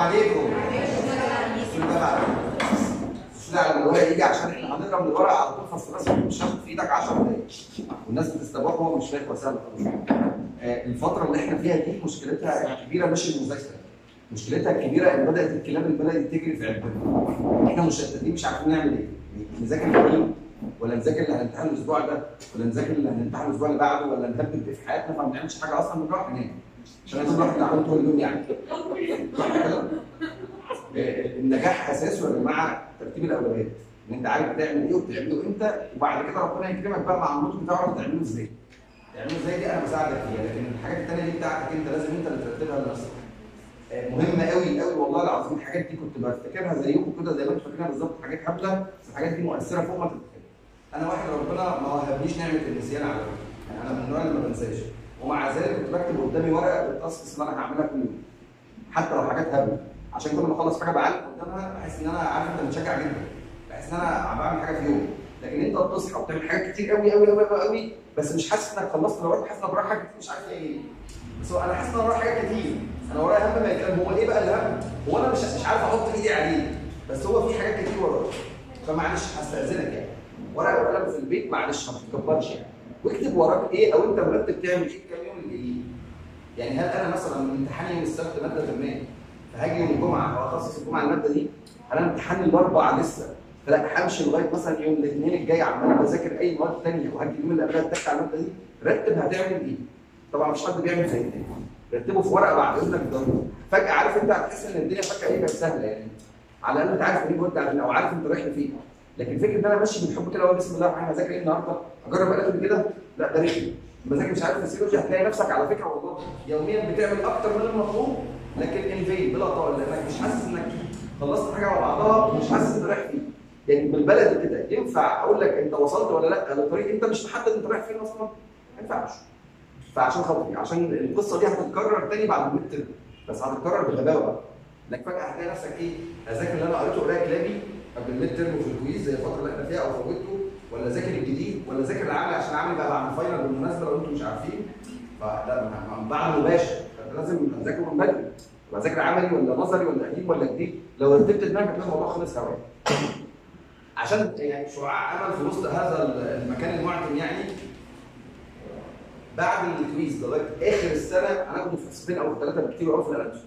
عليكم السؤال ده بقى السؤال على الورق يجي عشان احنا هنقرا من الورق على طول فالسؤال مش هاخد في ايدك 10 دقايق والناس بتستبقى هو مش فاهم وسهل خالص آه، الفتره اللي احنا فيها دي مشكلتها الكبيره مش المذاكره مشكلتها الكبيره ان بدات الكلاب البلدي تجري في عبنا احنا مشتتين مش عارفين نعمل ايه نذاكر مين ولا نذاكر اللي هنمتحن الاسبوع ده ولا نذاكر اللي هنمتحن الاسبوع اللي بعده ولا نهبل ايه في حياتنا فما بنعملش حاجه اصلا بنروح ننام عشان لازم نروح نتعلم طول اليوم يعني صح كده؟ آه، النجاح اساسه يا جماعه ترتيب الاولويات ان انت عارف تعمل ايه وبتعمله امتى وبعد كده ربنا يكرمك بقى مع النضج بتعرف تعمله ازاي تعمله ازاي دي انا بساعدك فيها لكن الحاجات الثانيه دي بتاعتك انت لازم انت اللي ترتبها لنفسك آه، مهمه قوي قوي والله العظيم الحاجات دي كنت بفتكرها زيكم كده زي ما انتم فاكرينها بالظبط حاجات هبله بس الحاجات دي مؤثره فوق ما تتخيل انا واحد ربنا ما وهبنيش نعمه النسيان على فكره يعني انا من النوع اللي ما بنساش ومع ذلك كنت بكتب قدامي ورقه بالتاسكس اللي انا هعملها كل يوم حتى لو حاجات هبله عشان كل ما اخلص حاجه بعلق قدامها بحس ان انا عارف انت متشجع جدا بحس ان انا بعمل حاجه في يوم لكن انت بتصحى وبتعمل حاجات كتير قوي قوي قوي قوي, قوي بس مش حاسس انك خلصت الورق حاسس انك وراك حاجات كتير مش عارف ايه بس هو انا حاسس ان انا ورايا حاجات كتير انا ورايا هم ما يتكلم هو ايه بقى الهم؟ هو انا مش مش عارف احط ايدي عليه بس هو في حاجات كتير ورايا فمعلش هستاذنك يعني ورقه وقلم في البيت معلش ما تتكبرش يعني واكتب وراك ايه او انت مرتب تعمل ايه الكام يوم الجايين يعني هل انا مثلا من امتحاني يوم السبت ماده ما فهاجي يوم الجمعه واخصص الجمعه الماده دي هل انا امتحاني الاربعاء لسه فلا همشي لغايه مثلا يوم الاثنين الجاي عمال بذاكر اي مواد ثانيه وهاجي اليوم اللي قبلها اتك على الماده دي رتب هتعمل ايه طبعا مش حد بيعمل زي التاني رتبه في ورقه بعد اذنك ضروري فجاه عارف انت هتحس ان الدنيا فجاه ايه بقت سهله يعني على الاقل انت عارف ايه وانت او عارف انت رايح لفين لكن فكره ان انا ماشي بالحب كده هو بسم الله الرحمن الرحيم هذاكر ايه النهارده؟ اجرب اقلب كده لا ده رخم بذاكر مش عارف فسيولوجي هتلاقي نفسك على فكره والله يوميا بتعمل اكتر من المطلوب لكن ان فين بلا طول لانك مش حاسس انك خلصت حاجه مع بعضها ومش حاسس انت رايح فين يعني بالبلد كده ينفع اقول لك انت وصلت ولا لا لطريق انت مش محدد انت رايح فين اصلا ما ينفعش فعشان خاطري عشان القصه دي هتتكرر تاني بعد الميد ترم بس هتتكرر بغباوه بقى انك فجاه هتلاقي نفسك ايه اذاكر اللي انا قريته قرايه كلابي قبل الميد ترم وفي الكويز زي الفتره اللي احنا فيها او فوتته ولا ذاكر الجديد ولا ذاكر العملي عشان العملي بقى بعد الفاينل بالمناسبه لو انتم مش عارفين فلا ما- ما- بعد مباشر فانت لازم تذاكره من بدري تبقى ذاكر عملي ولا نظري ولا قديم ولا جديد لو رتبت دماغك هتلاقي الموضوع خلص هواي عشان يعني شعاع امل في وسط هذا المكان المعتم يعني بعد الكويز لغايه اخر السنه هناخد في حصتين او ثلاثه بكتير قوي في الاناتومي.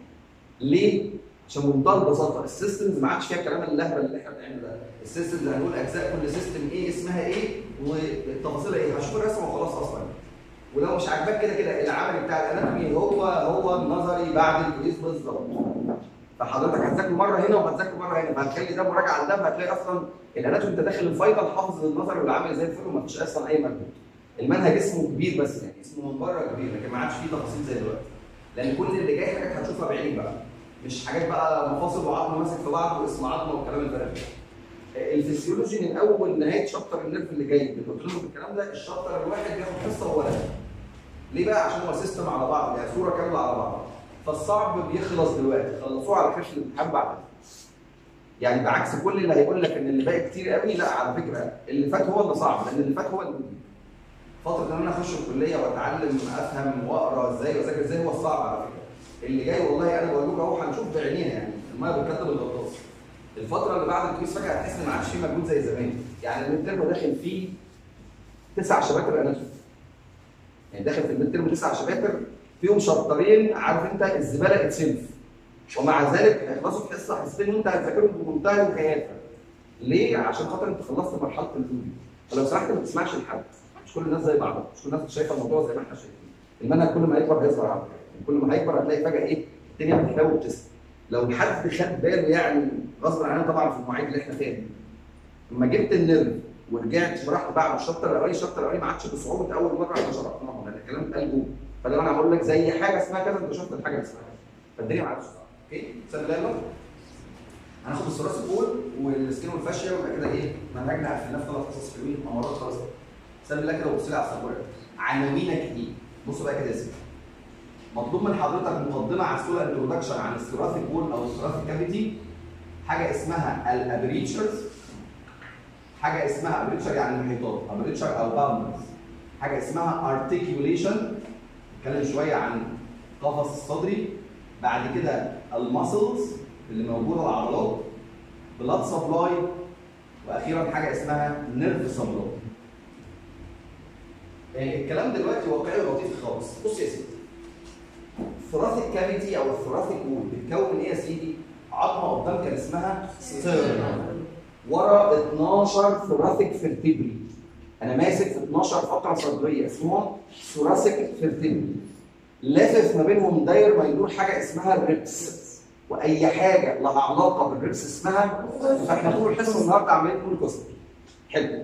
ليه؟ عشان بمنتهى البساطه السيستمز ما عادش فيها الكلام اللهبل اللي احنا بنعمله ده، السيستمز هنقول اجزاء كل سيستم ايه اسمها ايه وتفاصيلها ايه، هشوف الرسمه وخلاص اصلا. ولو مش عاجباك كده كده العمل بتاع الاناتومي هو هو النظري بعد الكويز بالظبط. فحضرتك هتذاكر مره هنا وهتذاكر مره هنا فهتخلي ده مراجعه لده فهتلاقي اصلا الاناتومي انت داخل الفاينل حافظ النظري والعملي زي الفل ومفيش اصلا اي مجهود. المنهج اسمه كبير بس يعني اسمه من بره كبير لكن ما عادش فيه تفاصيل زي دلوقتي. لان كل اللي جاي حاجات هتشوفها بعينك بقى. مش حاجات بقى مفاصل وعظم ماسك في بعض واسم عظمه والكلام الفارغ ده. الفسيولوجي من اول نهايه شابتر النيرف اللي جاي اللي قلت لكم الكلام ده الشابتر الواحد بياخد حصه ولا ليه بقى؟ عشان هو سيستم على بعض يعني صوره كامله على بعض. فالصعب بيخلص دلوقتي خلصوه على كشف الامتحان بعد يعني بعكس كل اللي هيقول لك ان اللي باقي كتير قوي لا على فكره اللي فات هو اللي صعب لان اللي فات هو اللي مهم. فتره ان انا اخش الكليه واتعلم افهم واقرا ازاي واذاكر ازاي هو الصعب على فكره اللي جاي والله انا بقول لكم اهو هنشوف بعينينا يعني الميه بتكتب الغطاس الفتره اللي بعد الكويس فجاه هتحس ان ما عادش فيه مجهود زي زمان يعني الميد داخل فيه تسع شباتر اناتومي يعني داخل في الميد تسع شباتر فيهم شابترين عارف انت الزباله اتسلف ومع ذلك هيخلصوا في حصه حصتين وانت هتذاكرهم بمنتهى الخيافه ليه؟ عشان خاطر انت خلصت مرحله الفيديو فلو سمحت ما تسمعش لحد مش كل الناس زي بعضها مش كل الناس شايفه الموضوع زي ما احنا شايفين المنهج كل ما يكبر هيصغر على فكره كل ما هيكبر هتلاقي فجاه ايه الدنيا بتحاول وبتسلم لو حد خد باله يعني غصب عننا طبعا في المواعيد اللي احنا فيها دي لما جبت النيرف ورجعت شرحت بعد الشابتر الاولاني الشابتر الاولاني ما عادش بصعوبه اول مره احنا شرحناها لان الكلام اتقال جوه فلو انا هقول لك زي حاجه اسمها كذا انت شفت الحاجه اللي اسمها كذا فالدنيا ما عادش صعبه اوكي سلام الله هناخد الثلاثي الكول والسكين والفاشيا ويبقى كده ايه منهجنا قفلناه في ثلاث قصص حلوين امارات خلاص سلام الله كده وبص لي على السبوره عناوينك ايه؟ بصوا بقى كده يا سيدي مطلوب من حضرتك مقدمه على السولا انترودكشن عن الثلاثي كول او الثلاثي كافيتي حاجه اسمها الابريتشرز حاجه اسمها ابريتشر يعني المحيطات ابريتشر او باوندرز حاجه اسمها ارتكيوليشن نتكلم شويه عن القفص الصدري بعد كده الماسلز اللي موجوده العضلات بلاد سبلاي واخيرا حاجه اسمها نيرف سبلاي الكلام دلوقتي واقعي ولطيف خالص بص يا سيدي الثراث الكافيتي او الثراث الكول بتتكون من ايه يا سيدي؟ عظمه قدام كان اسمها ستيرنم ورا 12 ثوراسيك فيرتيبري انا ماسك في 12 فقره صدريه اسمهم ثوراسيك فيرتيبري لافف ما بينهم داير ما يدور حاجه اسمها الريبس واي حاجه لها علاقه بالريبس اسمها فاحنا طول الحصه النهارده عمالين نقول كوستر حلو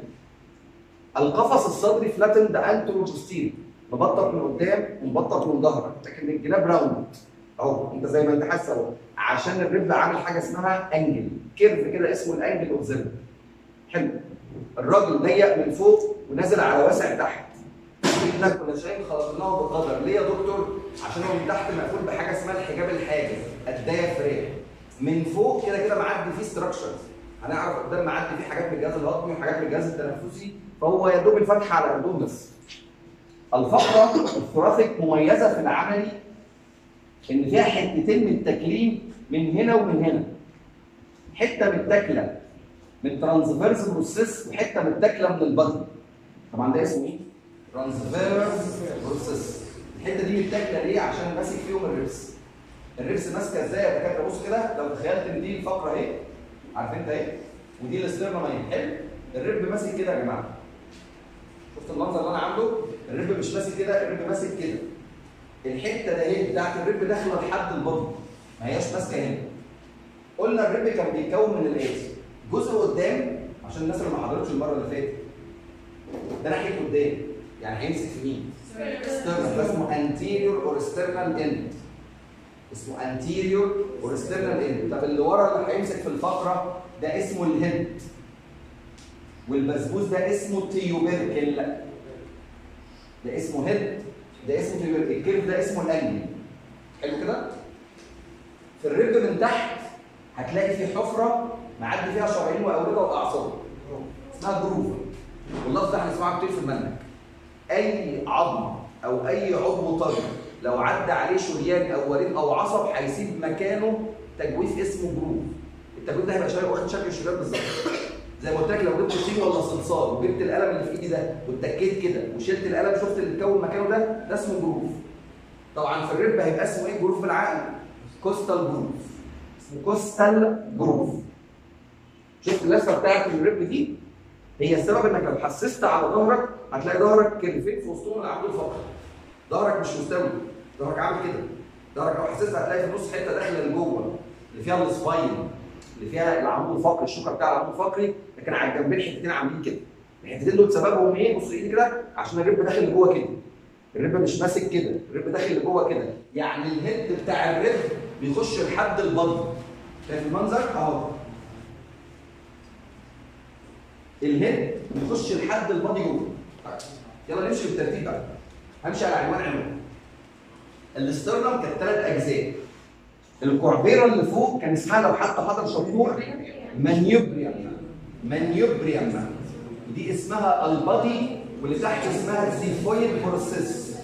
القفص الصدري فلاتند انترو بوستيريور مبطط من قدام ومبطط من ظهرك لكن الجناب راوند اهو انت زي ما انت حاسس اهو عشان الرب عامل حاجه اسمها انجل كيرف كده اسمه الانجل اوبزرف حلو الراجل ضيق من فوق ونازل على واسع تحت احنا كنا شايفين خلقناه بقدر ليه يا دكتور عشان هو من تحت مقفول بحاجه اسمها الحجاب الحاجز الدايفرام من فوق كده كده معدي فيه ستراكشرز هنعرف قدام معدي فيه حاجات من الجهاز الهضمي وحاجات من الجهاز التنفسي فهو يا دوب الفتحه على قدهم بس الفقره الثراثيك مميزه في العملي ان فيها حتتين من التكليم من هنا ومن هنا حته متاكله من ترانسفيرس بروسيس وحته متاكله من البطن طبعا ده اسمه ايه؟ ترانسفيرس بروسيس الحته دي متاكله ليه؟ عشان ماسك فيهم الريبس الريبس ماسكه ازاي يا دكاتره بص كده لو تخيلت ان دي الفقره اهي عارف انت ايه؟ ودي الاسترنم اهي حلو الريب ماسك كده يا جماعه شفت المنظر اللي انا عامله؟ الريب مش ماسك كده الريب ماسك كده الحته ده اهي بتاعت الريب داخله لحد البطن ما هياش ماسكه هنا قلنا الريب كان بيتكون من الاتي جزء قدام عشان الناس اللي ما حضرتش المره اللي فاتت ده ناحيه قدام يعني هيمسك في مين؟ ستيرنال ده اسمه انتيريور اور ستيرنال اند اسمه انتيريور اور ستيرنال اند طب اللي ورا اللي هيمسك في الفقره ده اسمه الهيد والبسبوس ده اسمه تيوبيركل ده اسمه هيد ده اسمه تيوبيركل الكيرف ده اسمه الانجل حلو كده في الرجل من تحت هتلاقي في حفره معدي فيها شرايين واورده واعصاب اسمها جروف واللفظ ده هنسمعه كتير في المنهج اي عظمه او اي عضو طري لو عدى عليه شريان او وريد او عصب هيسيب مكانه تجويف اسمه جروف التجويف ده هيبقى شايف واخد شكل الشريان بالظبط زي ما قلت لك لو جبت طين ولا صلصال وجبت القلم اللي في ايدي ده واتكيت كده وشلت القلم شفت اللي اتكون مكانه ده ده اسمه جروف طبعا في الرب هيبقى اسمه ايه جروف بالعقل كوستال جروف اسمه كوستال جروف شفت اللفه بتاعت الرب دي هي السبب انك لو حسست على ظهرك هتلاقي ظهرك كرفين في وسطهم العمود الفقري ظهرك مش مستوي ظهرك عامل كده ظهرك لو حسست هتلاقي في النص حته داخله لجوه اللي فيها السباين اللي فيها العمود الفقري الشوكه بتاع العمود الفقري لكن على الجنبين حتتين عاملين كده الحتتين دول سببهم ايه بص ايدي كده عشان الرب داخل لجوه كده الرب مش ماسك كده الرب داخل لجوه كده يعني الهيد بتاع الرب بيخش لحد البطن شايف المنظر اهو الهيد بيخش لحد البادي جوه طيب يلا نمشي بالترتيب بقى همشي على عنوان عنوان الاسترنم كانت ثلاث اجزاء الكوربيرا اللي فوق كان اسمها لو حتى حضر شطور مانيوبريم مانيوبريم دي اسمها البادي واللي تحت اسمها الزيفويد بروسيس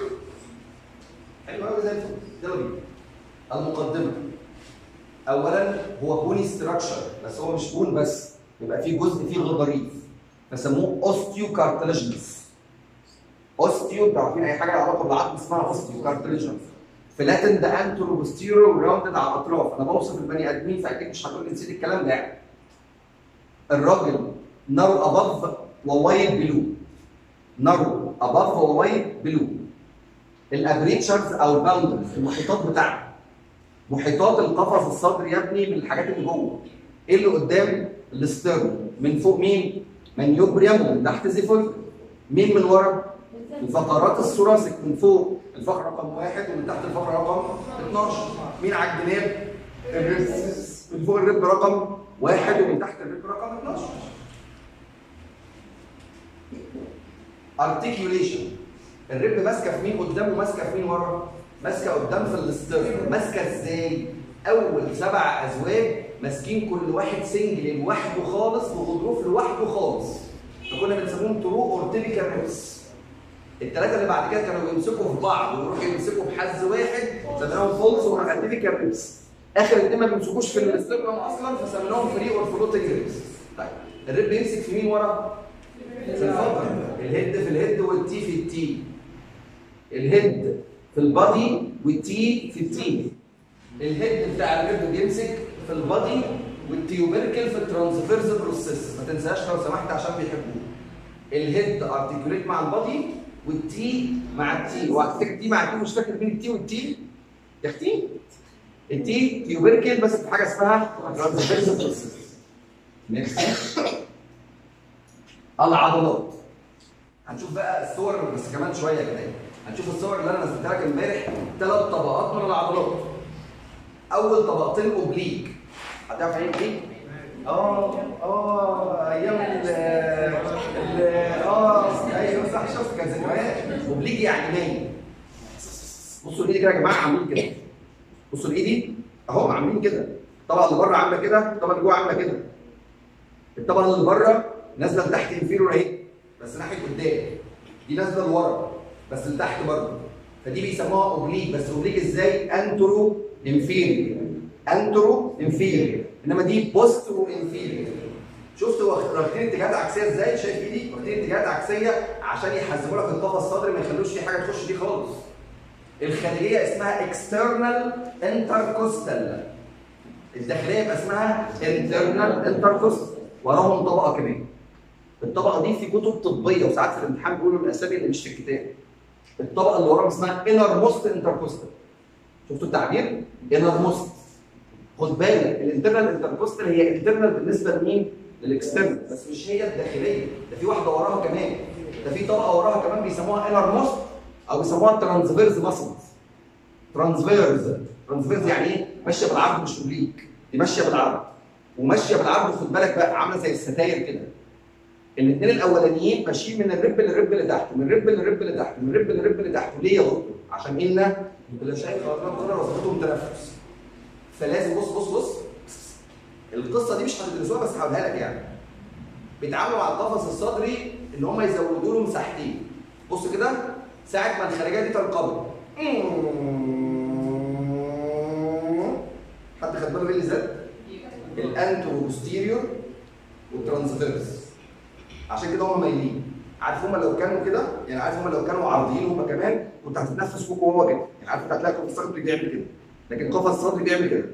حلو قوي زي الفل يلا بينا المقدمه اولا هو بوني ستراكشر بس هو مش بون بس يبقى في جزء فيه غضاريف فسموه اوستيو كارتلاجنس اوستيو انتوا عارفين اي حاجه لها علاقه بالعظم اسمها اوستيو كارتلاجنس فلاتند انترو بوستيرو راوندد على الاطراف انا بوصف البني ادمين فاكيد مش هتقول نسيت الكلام ده يعني الراجل نارو اباف ووايد بلو نارو اباف ووايد بلو الابريتشرز او الباوندرز المحيطات بتاعته محيطات القفص الصدري يا ابني من الحاجات اللي جوه ايه اللي قدام الاسترن من فوق مين منيوبريم ومن تحت زيفويد مين من ورا الفقرات الثوراسيك من فوق الفقره رقم واحد ومن تحت الفقره رقم 12 مين على الجناب الرب من فوق الرب رقم واحد ومن تحت الرب رقم 12 ارتكيوليشن الرب ماسكه في مين قدام وماسكه في مين ورا ماسكه قدام في الاسترن ماسكه ازاي اول سبع ازواج ماسكين كل واحد سنجل لوحده خالص وغضروف لوحده خالص فكنا بنسميهم طرق اورتيبيكال ريبس الثلاثه اللي بعد كده كانوا بيمسكوا في بعض ويروحوا يمسكوا بحز واحد سميناهم فولس ومغنيفيكال ريبس اخر الاثنين ما بيمسكوش في الاسترنم اصلا فسميناهم فري اور فلوتنج ريبس طيب الريب بيمسك في مين ورا؟ في الفقر الهيد في الهيد والتي في التي الهيد في البادي والتي في التي الهيد بتاع الريب بيمسك في البادي والتيوبركل في الترانسفيرز بروسيس ما تنساش لو سمحت عشان بيحبوه الهيد ارتكوليت مع البادي والتي مع التي وهتفتكر التي مع التي مش فاكر مين التي والتي يا اختي التي تيوبركل بس في حاجه اسمها ترانسفيرز بروسيس نكست العضلات هنشوف بقى الصور بس كمان شويه كده هنشوف الصور اللي انا نزلتها لك امبارح ثلاث طبقات من العضلات اول طبقتين اوبليك هتعرف يعني ايه اه اه ايام ال ال اه ايوه صح شفت كان ذكريات اوبليك يعني نايم بصوا الايد كده يا جماعه عاملين كده بصوا الايد اهو عاملين كده الطبقه اللي بره عامله كده الطبقه اللي جوه عامله كده الطبقه اللي بره نازله لتحت انفيرور اهي بس ناحيه قدام دي نازله لورا بس لتحت برضه فدي بيسموها اوبليك بس اوبليك ازاي انترو انفيريور انترو انفيريور انما دي بوسترو انفيريور شفتوا واخدين اتجاهات عكسيه ازاي شايف ايدي واخدين اتجاهات عكسيه عشان يحزموا لك القفص الصدري ما يخلوش في حاجه تخش فيه خالص الخارجيه اسمها اكسترنال انتركوستال الداخليه يبقى اسمها انترنال انتركوستال وراهم طبقه كمان الطبقه دي في كتب طبيه وساعات في الامتحان بيقولوا الاسامي اللي مش في الكتاب الطبقه اللي وراهم اسمها انر موست انتركوستال شفتوا التعبير انر موست خد بالك الانترنال انتركوستال هي انترنال بالنسبه لمين للاكسترنال بس مش هي الداخليه ده في واحده وراها كمان ده في طبقه وراها كمان بيسموها انر موست او بيسموها ترانسفيرز ماسلز ترانسفيرز ترانسفيرز يعني ايه ماشيه بالعرض مش اوبليك دي ماشيه بالعرض وماشيه بالعرض خد بالك بقى عامله زي الستاير كده الاثنين الاولانيين ماشيين من الرب للرب اللي تحت من الرب للرب اللي تحت من الرب للرب اللي تحت ليه يا دكتور عشان ان اللي شايف خاطرنا وظيفتهم تنفس فلازم بص بص بص القصه دي مش هتدرسوها بس هقولها لك يعني بيتعاملوا مع القفص الصدري ان هم يزودوا له مساحتين بص كده ساعه ما الخارجيه دي تنقبض حد خد باله ايه اللي زاد؟ الانترو بوستيريور والترانسفيرس عشان كده هم مايلين عارف هم لو كانوا كده يعني عارف هم لو كانوا عارضين هم كمان كنت هتتنفس فوق وهو كده يعني عارف انت هتلاقي القفص الصدري بيعمل كده لكن القفص الصدري بيعمل كده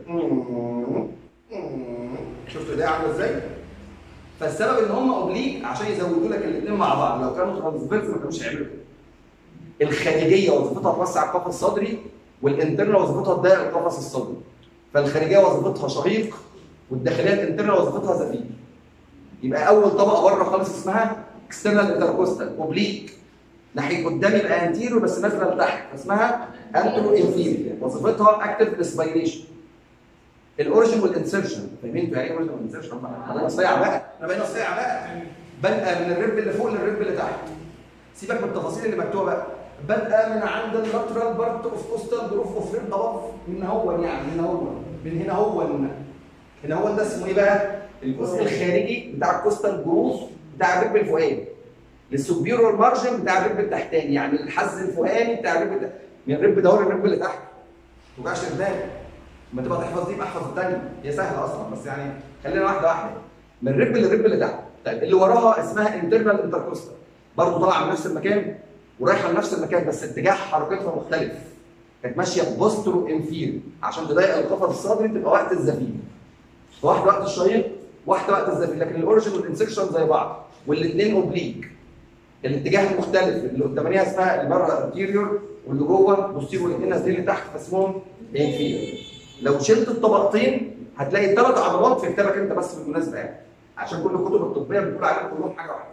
شفتوا ده عامله ازاي؟ فالسبب ان هم اوبليك عشان يزودوا لك الاثنين مع بعض لو كانوا ترانسفيرس ما كانوش هيعملوا كده الخارجيه وظيفتها توسع القفص الصدري والانترنال وظيفتها تضيق القفص الصدري فالخارجيه وظيفتها شهيق والداخليه الانترنال وظيفتها زفير يبقى اول طبقه بره خالص اسمها اكسترنال انتركوستال اوبليك ناحيه قدام يبقى انتيرو بس نازله لتحت اسمها انترو انفيريور وظيفتها اكتف اسبيريشن الاوريجن والانسرشن فاهمين انتوا يعني ايه اوريجن والانسرشن؟ انا صايع بقى انا بقينا صايع بقى بنقى من الرب اللي فوق للرب اللي تحت سيبك من التفاصيل اللي مكتوبه بقى بنقى من عند اللاترال بارت اوف كوستال جروف اوف ريب اباف من هو يعني من هو من هنا هو هنا هو ده اسمه ايه بقى؟ الجزء الخارجي بتاع الكوستال جروف بتاع الرب الفوقاني للسوبيرور مارجن بتاع الرب التحتاني يعني الحز الفوقاني بتاع الرب ده من الرب ده هو الرب اللي تحت ما توجعش دماغك لما تبقى تحفظ دي يبقى احفظ الثانيه هي سهله اصلا بس يعني خلينا واحده واحده من الرب للرب اللي تحت طيب اللي وراها اسمها انترنال انتركوستال برضه طالعه من نفس المكان ورايحه لنفس المكان بس اتجاه حركتها مختلف كانت ماشيه بوسترو انفير عشان تضايق القفص الصدري تبقى وقت الزفير واحده وقت الشهيق واحده وقت الزفير لكن الاوريجن والانسكشن زي بعض والاثنين اوبليك الاتجاه المختلف اللي قدامانيه اسمها اللي بره انتيريور واللي جوه بوستيريور والاثنين نازلين لتحت فاسمهم انفيريور لو شلت الطبقتين هتلاقي الثلاث عضلات في كتابك انت بس بالمناسبه يعني عشان كل الكتب الطبيه بتقول عليهم كلهم حاجه واحده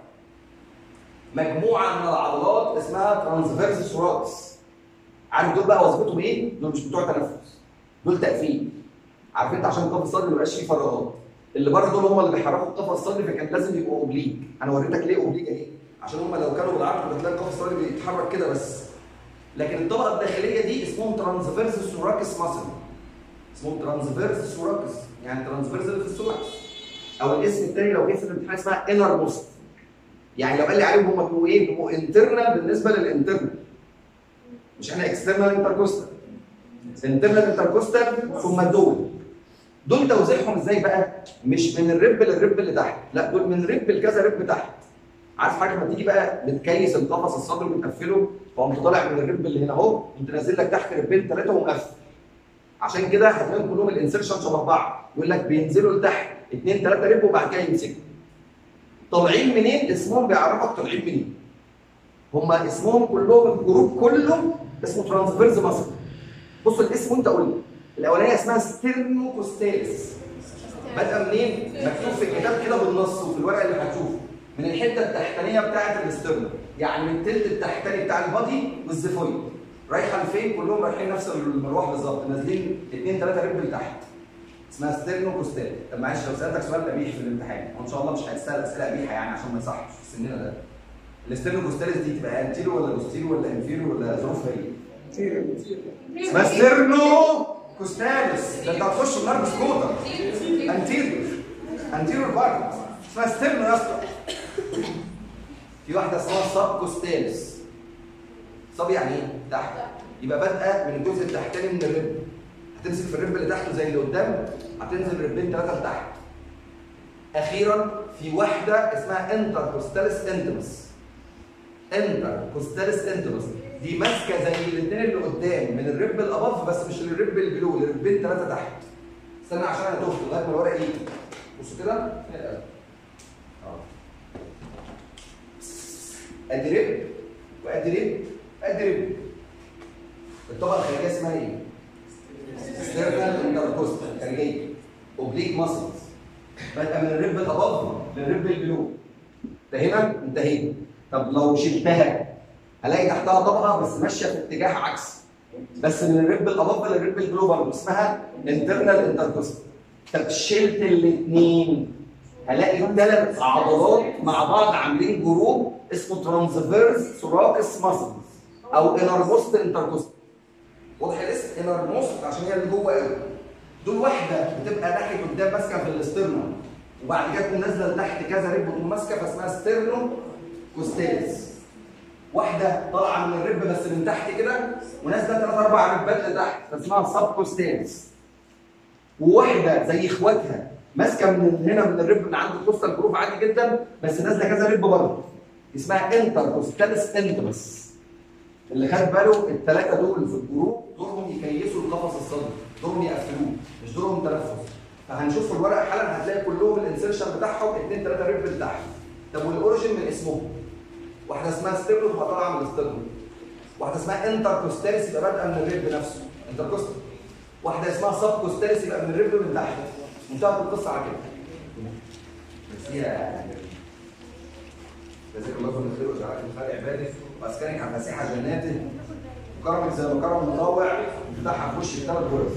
مجموعه من العضلات اسمها ترانسفيرس سوراكس عارف دول بقى وظيفتهم ايه؟ دول مش بتوع تنفس دول تقفيل عارف انت عشان القفص الصدري ما يبقاش فيه فراغات اللي بره دول هم اللي بيحركوا القفص الصدري فكان لازم يبقوا اوبليك انا وريتك ليه اوبليك اهي عشان هم لو كانوا بالعرض كنت هتلاقي القفص الصدري بيتحرك كده بس لكن الطبقه الداخليه دي اسمهم ترانسفيرس سوراكس ماسل اسمهم ترانسفيرس سوراكس يعني ترانسفيرس اللي في السوراكس او الاسم الثاني لو جه في الامتحان اسمها انر موست يعني لو قال لي عليهم هم بيبقوا ايه؟ بيبقوا انترنال بالنسبه للانترنال مش احنا اكسترنال انتركوستال انترنال انتركوستال ثم دول دول توزيعهم ازاي بقى؟ مش من الرب للرب اللي تحت، لا دول من رب لكذا رب تحت. عارف حاجه لما تيجي بقى بتكيس القفص الصدري وبتقفله فقمت طالع من الرب اللي هنا اهو قمت نازل لك تحت ربين ثلاثه ومقفل. عشان كده هتلاقيهم كلهم الانسرشن شبه بعض، يقول لك بينزلوا لتحت اثنين ثلاثه رب وبعد كده يمسكوا. طالعين منين؟ اسمهم بيعرفك طالعين منين. هم اسمهم كلهم الجروب كله اسمه ترانسفيرز مصر. بص الاسم وانت قول لي. الاولانيه اسمها ستيرنوكوستاليس بادئه منين؟ مكتوب في الكتاب كده بالنص وفي الورقه اللي هتشوفه من الحته التحتانيه بتاعه الاسترنم يعني من التلت التحتاني بتاع البادي والزيفويد رايحه لفين؟ كلهم رايحين نفس المروح بالظبط نازلين اثنين ثلاثه رجل لتحت اسمها ستيرنوكوستاليس طب معلش لو سالتك سؤال قبيح في الامتحان وان شاء الله مش هتسال اسئله قبيحه يعني عشان ما يصحش في سننا ده الاسترنوكوستاليس دي تبقى انتيرو ولا بوستيرو ولا انفيرو ولا ظروفها ايه؟ اسمها ستيرنو كوستاليس ده انت هتخش النار سكوتر انتيريور انتيريور بارت اسمها ستيرنو يا اسطى في واحده اسمها سب كوستاليس سب يعني ايه؟ تحت يبقى بادئه من الجزء التحتاني من الرب هتمسك في الرب اللي تحته زي اللي قدام هتنزل ربين ثلاثه لتحت اخيرا في واحده اسمها انتر كوستاليس انتمس انتر كوستاليس انتمس دي ماسكه زي الاثنين اللي قدام من الرب الاباف بس مش الرب البلو الربين ثلاثه تحت استنى عشان انا تهت لغايه ما الورق يجي بصوا كده اه ادي رب وادي رب ادي رب الطبقه الخارجيه اسمها ايه؟ ستيرنال انتركوستال خارجيه اوبليك ماسلز بادئه من الرب الاباف للرب البلو ده هنا انتهينا طب لو شلتها هلاقي تحتها طبقه بس ماشيه في اتجاه عكسي بس من الرب الاباف للرب البلو برضه اسمها انترنال انتركوستال طب شلت الاثنين هلاقي ثلاث عضلات مع بعض عاملين جروب اسمه ترانسفيرس سوراكس ماسلز او انرموست انتركوستال واضح الاسم انرموست عشان هي اللي جوه قوي دول واحده بتبقى ناحيه قدام ماسكه في الاسترنوم وبعد كده تقوم نازله لتحت كذا رب وتقوم ماسكه فاسمها ستيرنو كوستاليس واحده طالعه من الرب بس من تحت كده ونازله ثلاث اربع ربات لتحت فاسمها سب كوستاليس وواحده زي اخواتها ماسكه من هنا من الرب من عند الكوستال جروب عادي جدا بس نازله كذا رب برضه اسمها انتر كوستاليس انتمس اللي خد باله الثلاثه دول في الجروب دورهم يكيسوا القفص الصدري دورهم يقفلوه مش دورهم تنفس فهنشوف في الورق حالا هتلاقي كلهم الانسرشن بتاعهم اثنين ثلاثه رب لتحت طب والاوريجن من اسمهم واحده اسمها ستيرنو تبقى طالعه من الستيرنو واحده اسمها انتر كوستاليس يبقى بادئه من الرب نفسه انتر كوستال واحده اسمها سب كوستاليس يبقى من الرب من تحت انتهت القصه على كده بس هي جزاك الله كل خير وجعلك من خير عباده واسكنك عن مسيح جناته وكرمك زي ما كرم مطوع فتحها في وش الثلاث غرف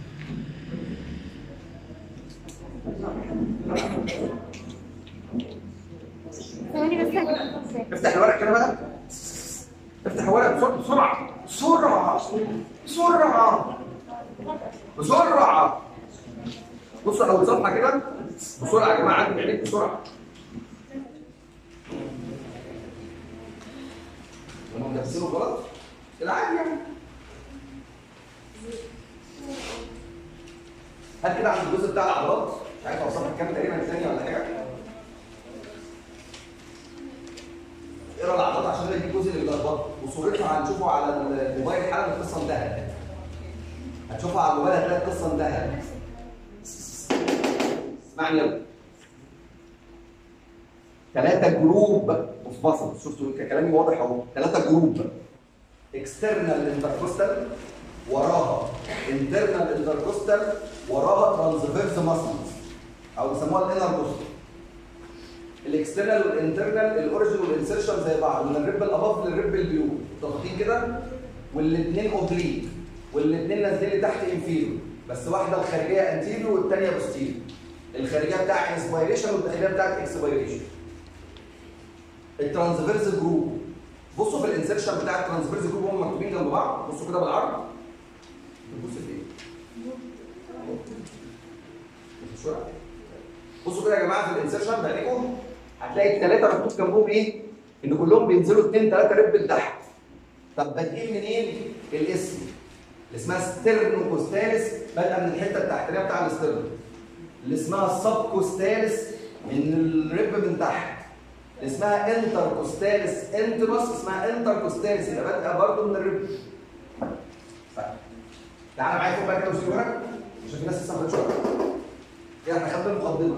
ثواني بس افتح الورق كده بقى افتح الورق بسرعه بسرعه بسرعه بسرعه بسرعه بصوا لو صفحه كده بسرعه يا جماعه عندي عينيك بسرعه هم مدرسينه غلط كده عادي يعني هات كده عند الجزء بتاع العضلات مش عارف هو صفحه كام تقريبا ثانيه ولا حاجه اقرا العضلات عشان ده الجزء اللي بيلخبطك وصورتها هنشوفه على الموبايل حالا القصه انتهت هتشوفها على الموبايل هتلاقي القصه انتهت اسمعني يلا ثلاثة جروب اوف ماسل شفتوا كلامي واضح اهو ثلاثة جروب اكسترنال انتركوستال وراها انترنال انتركوستال وراها ترانسفيرس ماسلز او بيسموها الانر كوستال الاكسترنال والانترنال الاوريجن والانسرشن زي بعض من الرب الاباف للرب البيو ضاغطين كده والاثنين اوبليك والاثنين نازلين لتحت انفيرو بس واحده الخارجيه انتيريو والثانيه بوستيريو الخارجيه بتاع انسبيريشن والداخليه بتاعت اكسبيريشن الترانسفيرس جروب بصوا في الانسرشن بتاع الترانسفيرس جروب هم مكتوبين جنب بعض بصوا كده بالعرض بص في ايه بصوا كده يا جماعه في الانسرشن بعينيكم هتلاقي الثلاثه مكتوب جنبهم ايه؟ ان كلهم بينزلوا اثنين ثلاثه رب لتحت طب بادئين منين؟ الاسم اللي اسمها ستيرنوكوستاليس بادئه من الحته التحتانيه بتاع الاسترنو اللي اسمها السبكوستاليس من الرب من تحت اللي اسمها انتركوستاليس انتروس اسمها انتركوستاليس يبقى بادئه برضه من الرب طيب. تعالى معايا فوق بقى كده وسيب ورق عشان في ناس لسه ما خدتش ورق كده احنا خدنا المقدمه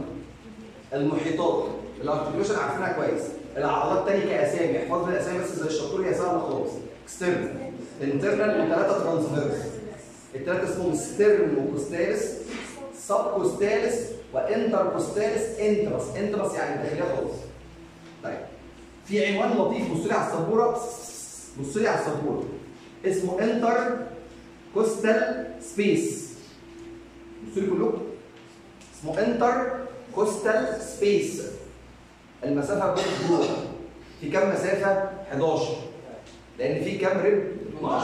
المحيطات الارتكيوليشن عارفينها كويس العضلات تاني كاسامي احفظ لي الاسامي بس زي الشطور هي سهله خالص اكسترنال انترنال وثلاثه ترانسفيرس الثلاثه اسمهم ستيرنوكوستاليس سبكوستاليس وانتركوستاليس انترس انترس يعني داخليه خالص طيب في عنوان لطيف بص لي على السبوره بص لي على السبوره اسمه انتر كوستال سبيس بصوا لي كلكم اسمه انتر كوستال سبيس المسافه بين الضلوع في كام مسافه 11 لان في كام رب 12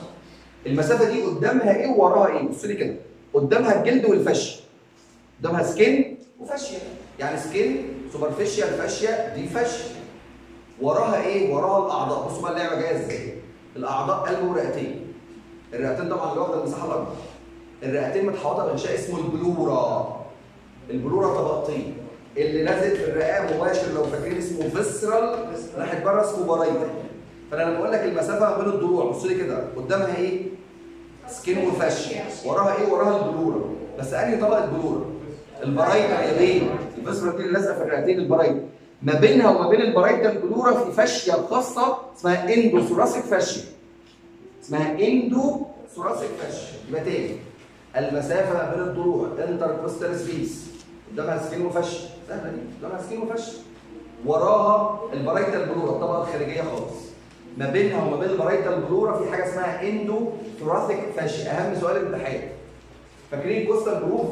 المسافه دي قدامها ايه ووراها ايه بص لي كده قدامها الجلد والفشي قدامها سكين وفاشيه يعني سكين سوبرفيشيال فاشيه دي فاشيه وراها ايه وراها الاعضاء بصوا بقى اللعبه جايه ازاي الاعضاء قلب ورئتين الرئتين طبعا اللي واخده المساحه الاكبر الرئتين متحوطه بغشاء اسمه البلورا البلورا طبقتين اللي لازق في الرئه مباشر لو فاكرين اسمه فيسرال ناحيه بره اسمه بارايتا فانا لما اقول لك المسافه ما بين الضلوع بص لي كده قدامها ايه؟ سكين وفش وراها ايه؟ وراها البلورا بس انهي طبقه بلورا؟ البرايتا اليدين الفيسرال دي اللي لازقه في الرئتين البرايتا ما بينها وما بين البرايتا البلورا في فاشيه خاصه اسمها اندوثوراسيك فاشيه اسمها اندو ثوراسيك فاشيه يبقى تاني المسافه ما بين الضلوع انتر سبيس قدامها سكين وفش سهله دي قدامها سكين وفش وراها البرايتا البلورا الطبقه الخارجيه خالص ما بينها وما بين البرايتا البلورا في حاجه اسمها اندو ثوراسيك فاشي اهم سؤال الامتحان فاكرين كوستال جروف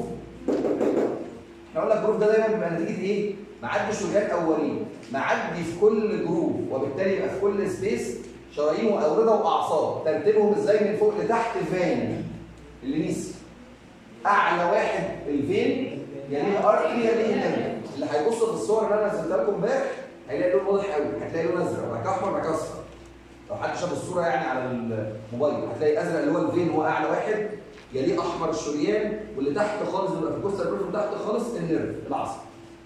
احنا قلنا الجروف ده دايما بيبقى نتيجه ايه معدي شريان اولين معدي في كل جروف وبالتالي يبقى في كل سبيس شرايين واورده واعصاب ترتيبهم ازاي من فوق لتحت فين اللي نسي اعلى واحد الفين يليه ارك يليه نمر اللي هيبص في الصور اللي انا نزلتها لكم امبارح هيلاقي لون واضح قوي هتلاقي لون ازرق وبعد كده احمر وبعد كده اصفر لو حد شاف الصوره يعني على الموبايل هتلاقي ازرق اللي هو الفين هو اعلى واحد يليه احمر الشريان واللي تحت خالص بيبقى في الكوستال بروف تحت خالص النيرف العصب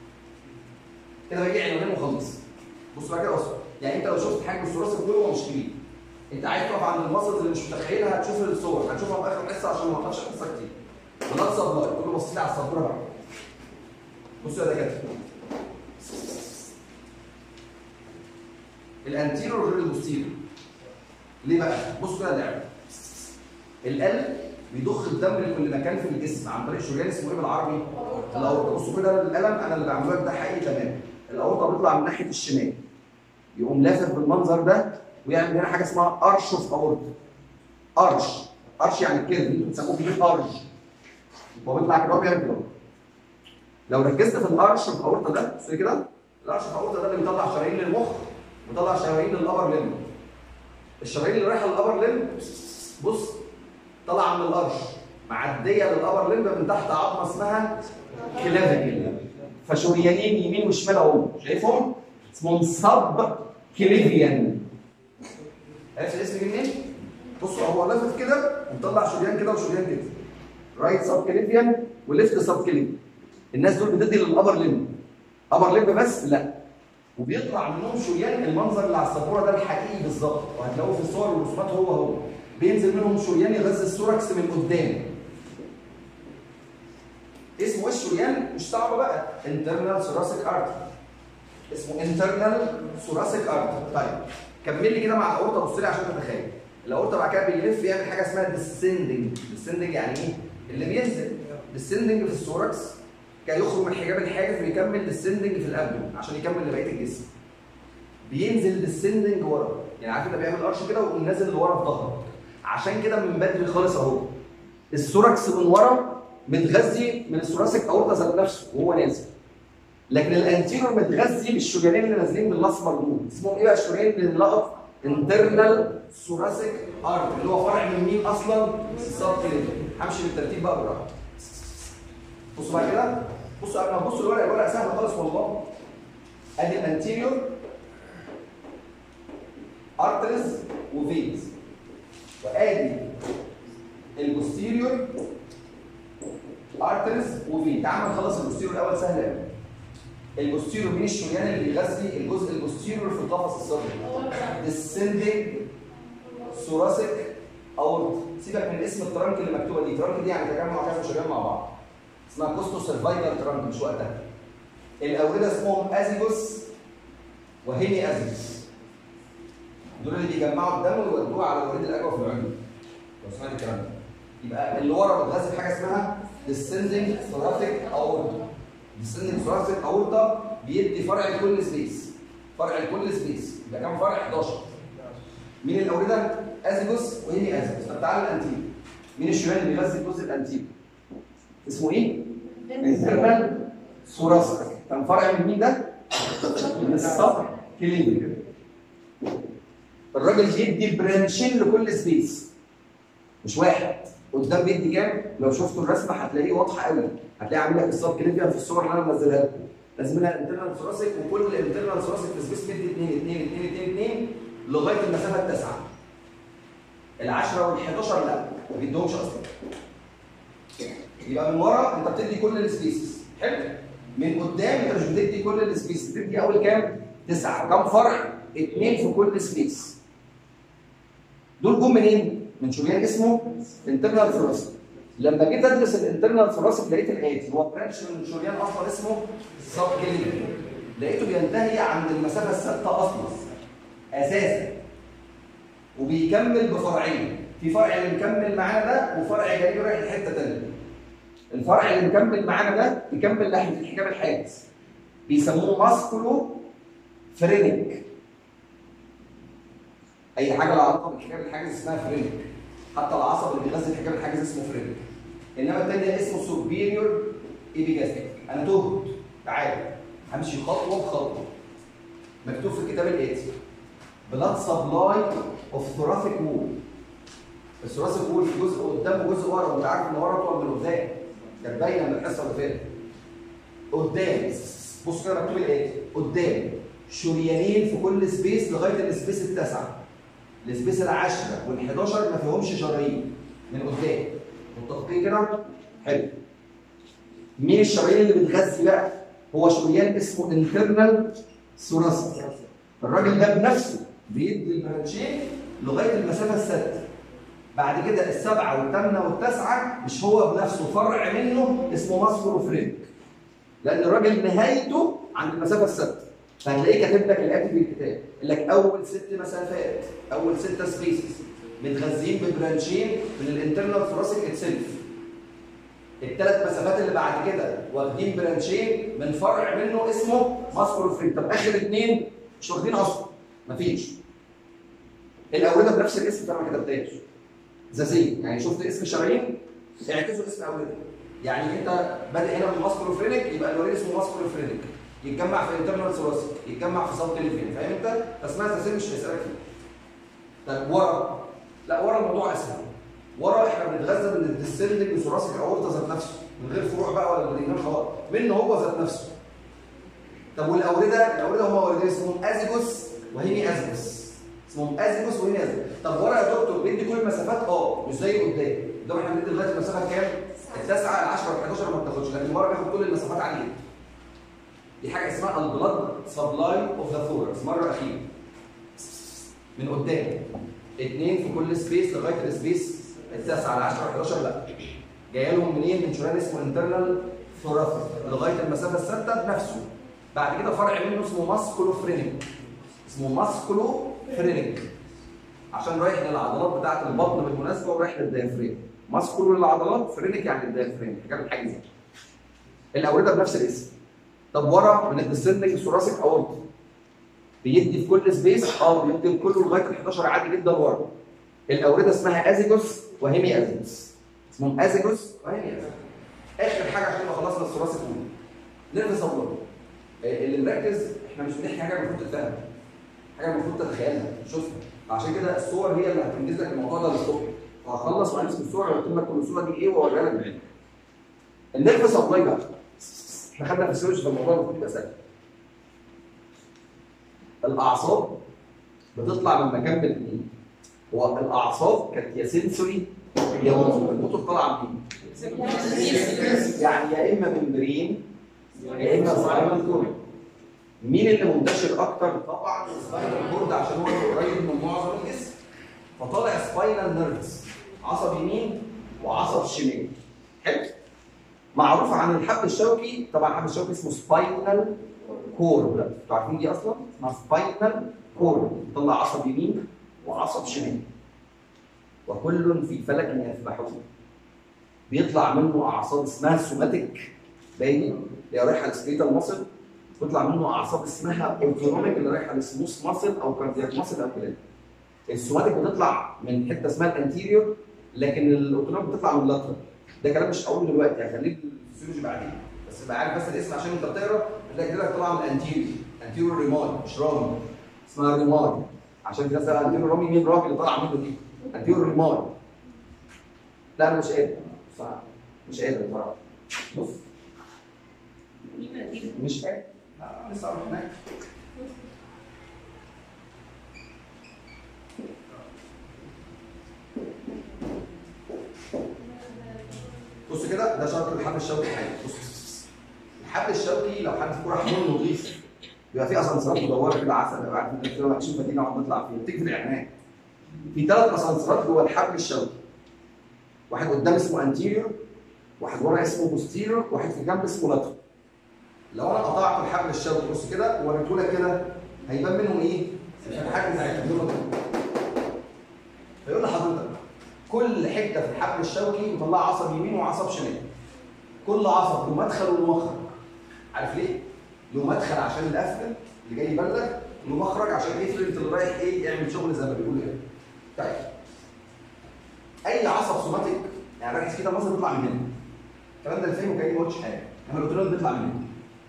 كده بيجي عنوانين وخلص بص بقى كده اصلا يعني انت لو شفت حجم الثلاثي كله هو مش كبير انت عايز تقف عند المصل اللي مش متخيلها هتشوف الصور هتشوفها في اخر الحصه عشان ما نقطعش الحصه كتير ولا تصبر كله بص لي على السبوره بقى بصوا يا دكاتره الانتيرور غير البوستيرور ليه بقى؟ بصوا كده اللعبه القلب بيضخ الدم لكل مكان في الجسم عن طريق شريان اسمه ايه بالعربي؟ الاورطه بصوا كده القلم انا اللي بعمله لك ده حقيقي تماما الاورطه بيطلع من ناحيه الشمال يقوم لافف بالمنظر ده ويعمل هنا حاجه اسمها ارش اوف اورتا ارش ارش يعني الكيرف انتوا بتسموه في البيت ارش هو بيطلع كده هو بيعمل كده لو ركزت في الارش اوف اورتا ده بص كده الارش اوف اورتا ده اللي بيطلع شرايين للمخ ويطلع شرايين للابر ليم الشرايين اللي رايحه للابر ليم بص طالعه من الارش معديه للابر ليم من تحت عظمه اسمها كلافيكل فشريانين يمين وشمال اهو شايفهم؟ اسمهم سب كليفيان عرفت الاسم جه منين؟ بصوا هو لافف كده ومطلع شريان كده وشريان كده رايت سب كليفيان وليفت سب كليفيان الناس دول بتدي للابر ليم ابر ليم بس لا وبيطلع منهم شريان المنظر اللي على السبوره ده الحقيقي بالظبط وهتلاقوه في الصور والرسومات هو هو بينزل منهم شريان يغذي الثوركس من قدام اسمه ايه الشريان؟ مش صعب بقى internal thoracic artery اسمه internal thoracic artery طيب كمل لي كده مع الاورطه بص لي عشان تتخيل الاورطه بعد كده بيلف يعمل حاجه اسمها descending descending يعني ايه؟ اللي بينزل descending في الثوركس كي يخرج من حجاب الحاجز ويكمل descending في الابدن عشان يكمل لبقيه الجسم بينزل descending ورا يعني عارف انت بيعمل قرش كده ويقوم نازل لورا في ظهرك عشان كده من بدري خالص اهو الثوركس من ورا متغذي من الثوراسيك اورتا ذات نفسه وهو نازل لكن الانتيرور متغذي بالشريانين اللي نازلين من الاسمر دول اسمهم ايه بقى الشريان اللي لقط انترنال ثوراسيك ارت اللي هو فرع من مين اصلا؟ السب همشي بالترتيب بقى بالراحه بصوا بقى كده بصوا قبل ما تبصوا الورقه الورقه سهله خالص والله ادي الانتيريور ارترز وفينز وادي البوستيريور ارترز وفين تعال نخلص البوستيريور الاول سهل قوي البوستيريور مين الشريان اللي بيغذي الجزء البوستيريور في القفص الصدري descending thoracic aorta سيبك من اسم الترانك اللي مكتوبه دي ترانك دي يعني تجمع كذا شريان مع بعض اسمها كوستو سيرفايكال ترانك مش وقتها الاورده اسمهم ازيجوس وهيمي ازيجوس دول اللي بيجمعوا الدم ويودوه على الوريد الاجوف في العلوي لو سمعت الكلام ده يبقى اللي ورا بتغذي بحاجه اسمها descending thoracic aorta descending thoracic aorta بيدي فرع لكل سبيس فرع لكل سبيس يبقى كام فرع 11 مين الاورده ازيجوس وهيمي ازيجوس طب تعالى الانتير مين الشمال اللي بيغذي الجزء الانتير اسمه ايه انترنال ثوراسيك كان فرع من مين ده من الصدر كلينيك الراجل بيدي برانشين لكل سبيس مش واحد قدام بيدي كام لو شفتوا الرسمه هتلاقيه واضحه قوي هتلاقي عامل لك الصاب كلينيكال في الصور اللي انا منزلها لكم لازم منها انترنال ثوراسيك وكل انترنال ثوراسيك في سبيس بيدي 2 2 2 2 2 لغايه المسافه التاسعه العشرة وال11 لا ما بيدهمش اصلا يبقى من ورا انت بتدي كل السبيسز حلو من قدام انت مش بتدي كل السبيسز بتدي اول كام؟ تسعه كام فرع؟ اثنين في كل سبيس دول جم منين؟ من شريان اسمه انترنال ثوراسيك لما جيت ادرس الانترنال ثوراسيك لقيت الاتي هو برانش من شريان اصلا اسمه سب كلينيك لقيته بينتهي عند المسافه الثابته اصلا اساسا وبيكمل بفرعين في فرع اللي مكمل معانا ده وفرع جاي رايح لحته ثانيه الفرع اللي مكمل معانا ده بيكمل ناحيه الحجاب الحاجز بيسموه ماسكولو فرينك اي حاجه لها علاقه بالحجاب الحاجز اسمها فرينك حتى العصب اللي بيغذي الحجاب الحاجز اسمه فرينك انما الثاني ده اسمه سوبيريور ايبيجاستيك انا تهت تعالى همشي خطوه بخطوه مكتوب في الكتاب الاتي بلاد سبلاي اوف ثوراسيك وول الثوراسيك وول في جزء قدام وجزء ورا وانت عارف ان ورا اطول من قدام كانت باينه من الحصه اللي فاتت قدام بص كده مكتوب الاتي قدام شريانين في كل سبيس لغايه السبيس التاسعه السبيس العاشره وال11 ما فيهمش شرايين من قدام متفقين كده؟ حلو مين الشرايين اللي بتغذي بقى؟ هو شريان اسمه انترنال ثوراسيك الراجل ده بنفسه بيدي البرانشين لغايه المسافه السادسه بعد كده السبعه والثامنه والتاسعه مش هو بنفسه فرع منه اسمه ماسكروفرينك لان الراجل نهايته عند المسافه السادسه فهتلاقيه كاتب لك الاتي في الكتاب يقول لك اول ست مسافات اول ست سبيسز متغذين ببرانشين من الانترنال ثوراسيك اتسلف الثلاث مسافات اللي بعد كده واخدين برانشين من فرع منه اسمه ماسكروفرينك طب اخر اثنين مش واخدين اصلا مفيش الاورده بنفس الاسم ده ما كتبتهاش ذاتيه يعني شفت اسم شرايين اعكسوا اسم اورده يعني انت بادئ هنا من ماسكروفرينك يبقى الوريد اسمه ماسكروفرينك يتجمع في انترنال ثوراسيك يتجمع في صوت تليفون فاهم انت فاسمها ذاتيه مش هيسالك فيه طب ورا لا ورا الموضوع اسهل ورا احنا بنتغذى من الديسندنج ثوراسيك اورتا ذات نفسه من غير فروع بقى ولا برينال خالص منه هو ذات نفسه طب والاورده الاورده هم اوردين اسمهم ازيجوس وهيمي ازيجوس اسمهم ازيجوس وهيمي ازيجوس طب ورا يا دكتور بيدي كل المسافات اه مش زي قدام قدام احنا بندي لغايه المسافه كام؟ التاسعه ال 10 ال 11 ما بتاخدش لكن ورا بياخد كل المسافات عاليه دي حاجه اسمها البلاد سبلاي اوف ذا ثوركس مره اخيره من قدام اثنين في كل سبيس لغايه السبيس التاسعه ال 10 11 لا جايه لهم منين؟ من شريان اسمه انترنال ثوراسيك لغايه المسافه الثابته بنفسه بعد كده فرع منه اسمه ماسكولو فرينك اسمه ماسكولو فرينك عشان رايح للعضلات بتاعه البطن بالمناسبه ورايح للديافريم ماسكولو للعضلات فرينك يعني للديافريم حاجه الحاجز الاورده بنفس الاسم طب ورا من الديسندنج ثوراسيك اورتا بيدي في كل سبيس اه بيدي كله لغايه ال 11 عادي جدا ورا الاورده اسمها ازيجوس وهيمي ازيجوس اسمهم ازيجوس وهيمي ازيجوس اخر حاجه عشان نبقى خلصنا الثوراسيك نرفز الله اللي مركز احنا مش بنحكي حاجه المفروض تتفهم حاجه المفروض تتخيلها تشوفها عشان كده الصور هي اللي هتنجز لك الموضوع ده للصبح وهخلص وهنمسك الصور واكتب لك كل صوره دي ايه واوريها لك بعينك النيرف سبلاي بقى احنا خدنا فيسيولوجي في الموضوع المفروض يبقى سهل الاعصاب بتطلع من مكان من اثنين هو الاعصاب كانت يا سنسوري يا موتور الموتور طالعه منين؟ يعني يا اما ممبرين يا اما سباينال كورد مين اللي منتشر اكتر؟ طبعا السباينال كورد عشان هو اللي قريب من معظم الجسم فطالع سباينال نيرفز عصب يمين وعصب شمال حلو معروف عن الحبل الشوكي طبعا الحبل الشوكي اسمه سباينال كورد انتوا عارفين دي اصلا اسمها سباينال كورد بيطلع عصب يمين وعصب شمال وكل في فلك يسبحون بيطلع منه اعصاب اسمها سوماتيك باين اللي هي رايحه للسكريتال ماسل بيطلع منه اعصاب اسمها اوتونوميك اللي رايحه للسموث ماسل او كاردياك ماسل او كده السوماتيك بتطلع من حته اسمها الانتيريور لكن الاوتونوميك بتطلع من اللاترال ده كلام مش هقوله دلوقتي هخليه الفسيولوجي بعدين بس تبقى عارف بس الاسم عشان انت بتقرا تلاقي كده طالعه من الانتيريور انتيريور ريمال مش رامي اسمها ريمال عشان في ناس قالوا انتيريور رامي مين رامي اللي طالع منه دي انتيريور ريمال لا انا مش قادر بصراحه مش قادر بصراحه بص مش قادر لا لسه اروح هناك بص كده ده شرط الحبل الشوكي حاجه بص بص. الحبل الشوكي لو حد فيكم راح مول نظيف بيبقى فيه اسانسيرات مدوره كده عسل بيبقى عارف انت كده وحشين مدينه نقعد نطلع فيها بتيجي في الاعلانات في ثلاث اسانسيرات جوه الحبل الشوكي واحد قدام اسمه انتيريور واحد ورا اسمه بوستيريور واحد في جنب اسمه لاترال لو انا قطعت الحبل الشوكي بص كده ووريته لك كده هيبان منهم ايه؟ الفتحات بتاعتهم دول فيقول لحضرتك كل حته في الحبل الشوكي مطلع عصب يمين وعصب شمال كل عصب له مدخل وله مخرج عارف ليه؟ له مدخل عشان القفل اللي جاي يبلغ له مخرج عشان يفلت اللي رايح ايه يعمل شغل زي ما بيقولوا كده طيب اي عصب سوماتيك يعني ركز كده مثلا بيطلع من هنا الكلام ده الفهم كاني ما قلتش حاجه انا قلت لهم بيطلع من هنا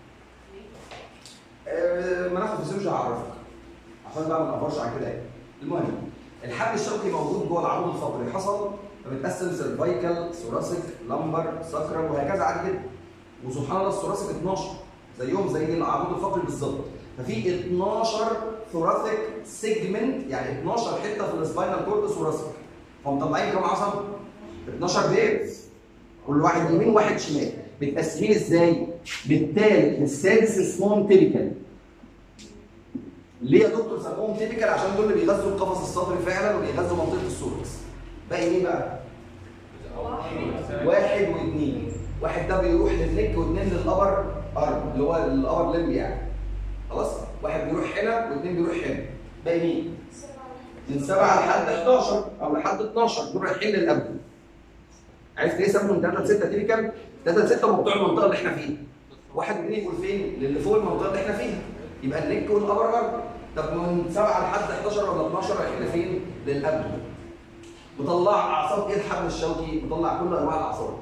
آه، مناخ الفسيولوجي هعرفك عشان بقى ما نقفرش عن كده يعني. المهم الحبل الشوكي موجود جوه العمود الفقري حصل فبتقسم سيرفايكال ثوراسيك لمبر ساكرال وهكذا عادي جدا وسبحان الله الثوراسيك 12 زيهم زي العمود الفقري بالظبط ففي 12 ثوراسيك سيجمنت يعني 12 حته في السباينال كورد ثوراسيك فمطلعين كام عصب؟ 12 بيرز كل واحد يمين وواحد شمال متقسمين ازاي؟ بالثالث بالسادس اسمهم تيبيكال ليه يا دكتور سموهم تيبيكال عشان دول اللي بيغذوا القفص الصدري فعلا وبيغذوا منطقه السوركس باقي مين بقى؟ واحد واثنين واحد ده بيروح للنك واثنين للابر ارم اللي هو الابر ليمب يعني خلاص واحد بيروح هنا واثنين بيروح هنا باقي مين؟ من 7 لحد 11 او لحد 12 دول رايحين للابدن عرفت ليه سموا من 3 ل 6 تيبيكال؟ 3 ل 6 موضوع المنطقه اللي احنا فيها واحد واثنين يقول فين؟ للي فوق المنطقه اللي احنا فيها يبقى النك والابر ارم طب من 7 لحد 11 ولا 12 رايحين لفين؟ للابدن مطلع اعصاب ايه الحبل الشوكي؟ مطلع كل انواع الاعصاب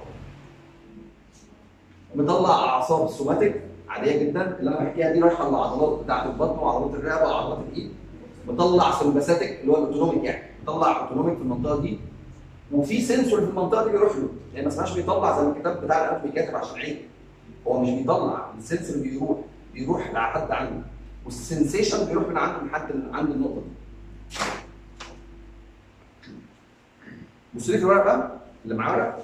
مطلع اعصاب سوماتيك عاديه جدا اللي انا بحكيها دي رايحه للعضلات بتاعت البطن وعضلات الرقبه وعضلات الايد مطلع سمباثيك اللي هو الاوتونوميك يعني مطلع اوتونوميك في المنطقه دي وفي سنسور في المنطقه دي بيروح له يعني ما اسمهاش بيطلع زي الكتاب بتاع الاناتومي كاتب عشان عين هو مش بيطلع السنسور بيروح بيروح لحد عنده والسنسيشن بيروح من عنده لحد عند النقطه دي بص لي في الورق بقى اللي معاه ورق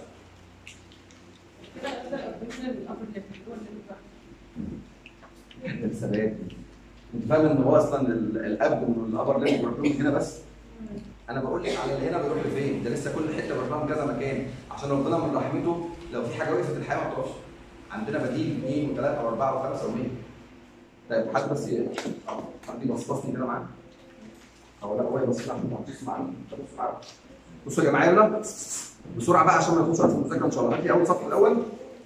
الثبات انت فاهم ان هو اصلا ال- الاب والابر ليمب بيروح لهم هنا بس انا بقول لك على اللي هنا بيروح لفين ده لسه كل حته بيروح لهم كذا مكان عشان ربنا من رحمته لو في حاجه وقفت الحياه ما تقفش عندنا بديل اثنين وثلاثه واربعه وخمسه ومية طيب حد بس ي- حد يبصبصني كده معاه او لا هو يبص عشان ما تبص معاه تبص معاه بصوا يا جماعه يلا بسرعه بقى عشان ما ياخدش وقت في المذاكره ان شاء الله هاتي اول صف الاول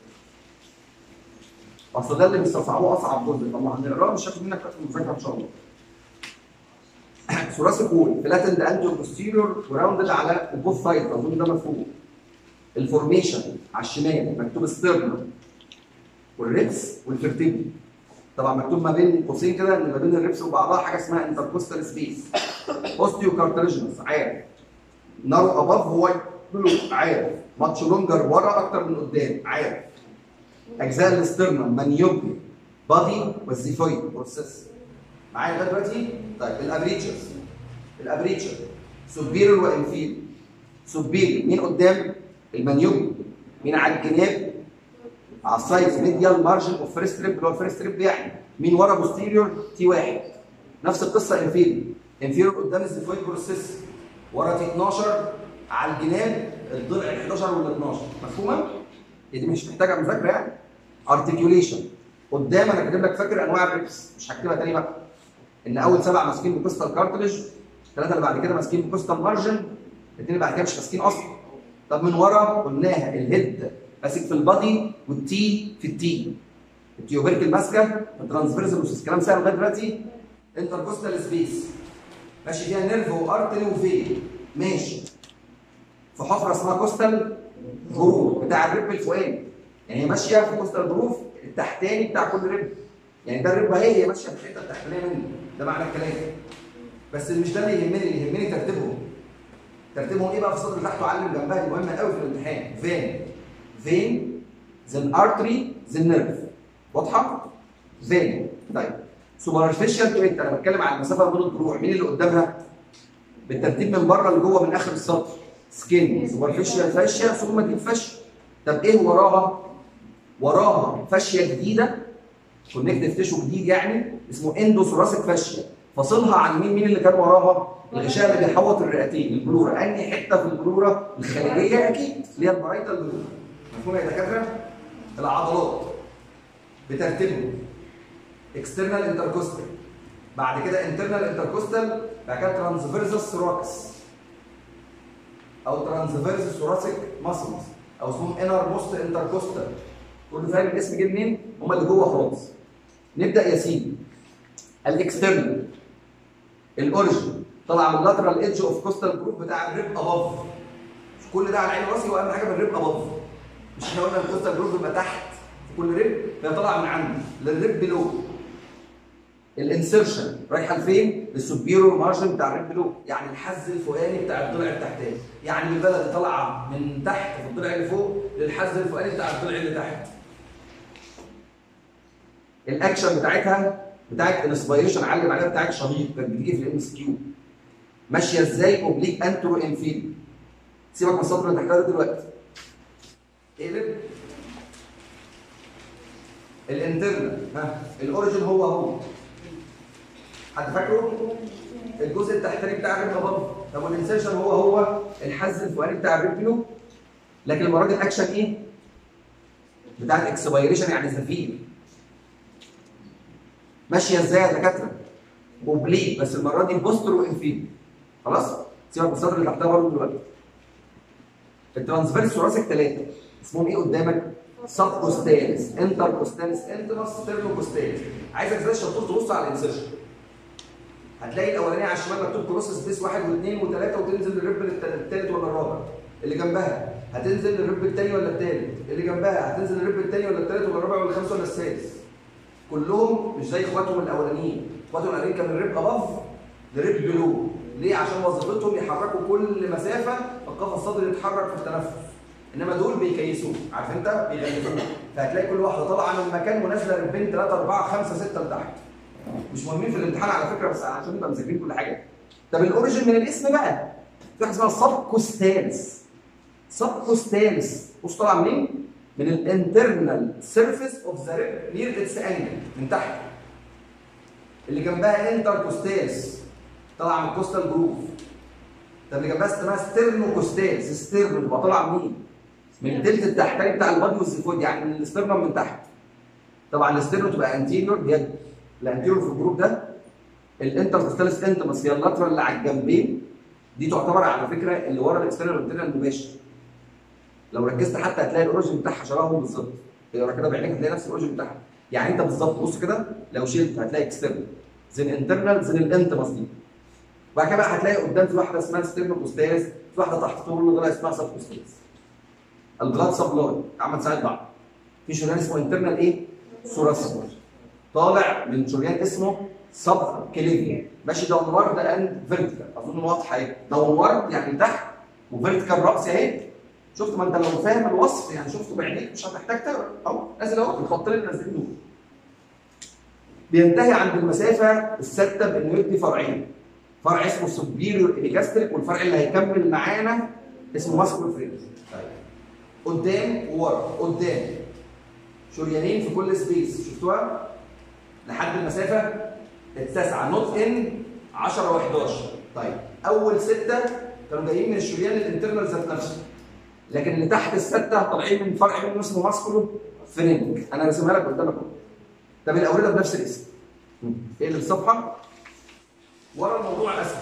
اصل ده اللي بيستصعبوه اصعب جزء طب ما هنقراه مش هياخد منك وقت في المذاكره ان شاء الله ثلاثي كول فلاتند انتو بوستيريور وراوندد على البوث سايد اظن ده مفهوم الفورميشن على الشمال مكتوب ستيرنم والريبس والفرتيبي طبعا مكتوب ما بين قوسين كده ان ما بين الريبس وبعضها حاجه اسمها انتركوستال سبيس اوستيو كارتليجنس عارف نارو اباف هو بلو عارف ماتش لونجر ورا اكتر من قدام عارف اجزاء الاسترنم مانيوبي بادي والزيفويد بروسيس معايا لغايه دلوقتي طيب الابريتشرز الابريتشر سوبيريور وانفيريور سوبيريور مين قدام المنيوب مين على الجناب على السايز ميديال مارجن اوف فيرست ريب اللي هو الفيرست ريب يعني مين ورا بوستيريور تي واحد نفس القصه انفيريور انفيريور قدام الزيفويد بروسيس ورا تي 12 على الجناب الضلع ال 11 وال 12 مفهومه؟ دي مش محتاجه مذاكره يعني ارتكيوليشن قدام انا كاتب لك فاكر انواع الريبس مش هكتبها تاني بقى ان اول سبعه ماسكين بكوستال كارتلج الثلاثه اللي بعد كده ماسكين بكوستال مارجن الاثنين اللي بعد كده مش ماسكين اصلا طب من ورا قلناها الهيد ماسك في البادي والتي في التي التيوبركل ماسكه الترانسفيرزال كلام سهل لغايه دلوقتي انتركوستال سبيس ماشي فيها نيرف وارتري وفين ماشي في حفره اسمها كوستال جروف بتاع الرب الفوقاني يعني هي ماشيه في كوستال جروف التحتاني بتاع كل رب يعني ده الرب اهي هي ماشيه في الحته التحتانيه منه ده معنى الكلام بس مش ده اللي يهمني اللي يهمني ترتيبهم ترتيبهم ايه بقى في السطر اللي تحته علم جنبها دي مهمه قوي في الامتحان فين فين then artery then nerve واضحه فين طيب سوبرفيشال تو انا بتكلم عن المسافه بين الضلوع مين اللي قدامها بالترتيب من بره لجوه من اخر السطر سكين سوبرفيشال فاشيا ثم دي فاشيا طب ايه وراها وراها فاشيا جديده كونكتيف تيشو جديد يعني اسمه اندوثوراسيك فاشيا فاصلها عن مين مين اللي كان وراها الغشاء اللي بيحوط الرئتين البلورا انهي حته في البلورا الخارجيه اكيد اللي هي البرايتال بلورا مفهوم يا دكاتره العضلات بترتيبهم اكسترنال انتركوستال بعد كده انترنال انتركوستال بعد كده ترانسفيرزال ثوراكس او ترانسفيرز ثوراسيك ماسلز او اسمهم انر موست انتركوستال كله فاهم الاسم جه منين؟ هم اللي جوه خالص نبدا يا سيدي الاكسترنال الاوريجن طالع من اللاترال ايدج اوف كوستال جروب بتاع الريب اباف كل ده على عين راسي واهم حاجه من الريب اباف مش احنا قلنا الكوستال جروب بيبقى تحت في كل ريب فهي طالعه من عنده للريب بلو الانسرشن رايحه لفين؟ للسوبيرور مارجن بتاع الريب بلو يعني الحز الفوقاني بتاع الضلع التحتاني يعني البلد طالعه من تحت في الضلع اللي فوق للحز الفوقاني بتاع الضلع اللي تحت الاكشن بتاعتها بتاعت الانسبيريشن علم عليها بتاعت شهيق كانت بتيجي في الام اس كيو ماشيه ازاي اوبليك انترو انفيري سيبك من السطر اللي تحتها دلوقتي اقلب الانترنال ها الاوريجن هو هو حد فاكره الجزء التحتاني بتاع الريب اباف طب والانسيرشن هو هو الحز الفوقاني بتاع الريب بلو لكن المره دي الاكشن ايه بتاعت اكسبيريشن يعني زفير ماشيه ازاي يا دكاتره اوبليك بس المره دي بوستر وانفيري خلاص سيبك من السطر اللي تحتها برضه دلوقتي الترانسفيرس ثوراسيك ثلاثه اسمهم ايه قدامك؟ سب كوستالس انتر كوستالس انترس ستيرنو كوستالس عايزك زي الشطور تبص على الانسيرشن هتلاقي الاولانيه على الشمال مكتوب كروس سبيس واحد واثنين وثلاثه وتنزل للرب الثالث ولا الرابع اللي جنبها هتنزل للرب الثاني ولا الثالث اللي جنبها هتنزل للرب الثاني ولا الثالث ولا الرابع ولا الخامس ولا السادس كلهم مش زي اخواتهم الاولانيين اخواتهم الاولانيين كان الرب اباف لرب بلو ليه عشان وظيفتهم يحركوا كل مسافه القفص الصدري يتحرك في التنفس انما دول بيكيسوه عارف انت بيغلفوه فهتلاقي كل واحده طالعه من مكان ونازله ربين 3 4 5 6 لتحت مش مهمين في الامتحان على فكره بس عشان نبقى مذاكرين كل حاجه طب الاوريجن من الاسم بقى في حاجه اسمها سب كوستالس سب كوستالس بص طالعه منين؟ من الانترنال سيرفيس اوف ذا ريب نير اتس انجل من تحت اللي جنبها انتر كوستالس طالعه من الكوستال جروف طب اللي جنبها اسمها ستيرنو كوستالس ستيرنو تبقى طالعه منين؟ من الدلت التحتاني بتاع البادي والزيفود يعني من الاسترنم من تحت طبعا الاسترنو تبقى انتيريور هي الانتيريور في الجروب ده الانتر كوستالس انتمس هي اللاترال اللي على الجنبين دي تعتبر على فكره اللي ورا الاكسترنال انترنال المباشر لو ركزت حتى هتلاقي الاوريجن بتاعها شبههم بالظبط تقرا كده بعينيك هتلاقي نفس الاوريجن بتاعها يعني انت بالظبط بص كده لو شلت هتلاقي اكسترنال زين انترنال زين الانتمس دي وبعد كده بقى هتلاقي قدام في واحده اسمها ستيرنو كوستالس في واحده تحت طول اللي اسمها سب كوستالس البلاد سبلاي عمل ساعد بعض في شريان اسمه انترنال ايه؟ ثوراسيك طالع من شريان اسمه سب كليفيا ماشي داونورد اند فيرتيكال اظن واضحه اهي داونورد يعني تحت وفيرتيكال راس اهي شفت ما انت لو فاهم الوصف يعني شفته بعينيك مش هتحتاج تقرا اهو نازل اهو الخطين اللي نازلين دول بينتهي عند المسافه الثابته بانه يدي فرعين فرع اسمه سوبيريور ايبيجاستريك والفرع اللي هيكمل معانا اسمه ماسكولو فرينز طيب قدام وورا قدام شريانين في كل سبيس شفتوها لحد المسافه التاسعه نوت ان 10 و11 طيب اول سته كانوا جايين من الشريان الانترنال ذات نفسه لكن اللي تحت السته طالعين من فرع منه اسمه ماسكولو فرينج انا راسمها لك قدامك اهو طب الاورده بنفس الاسم اقلب الصفحه ورا الموضوع اسهل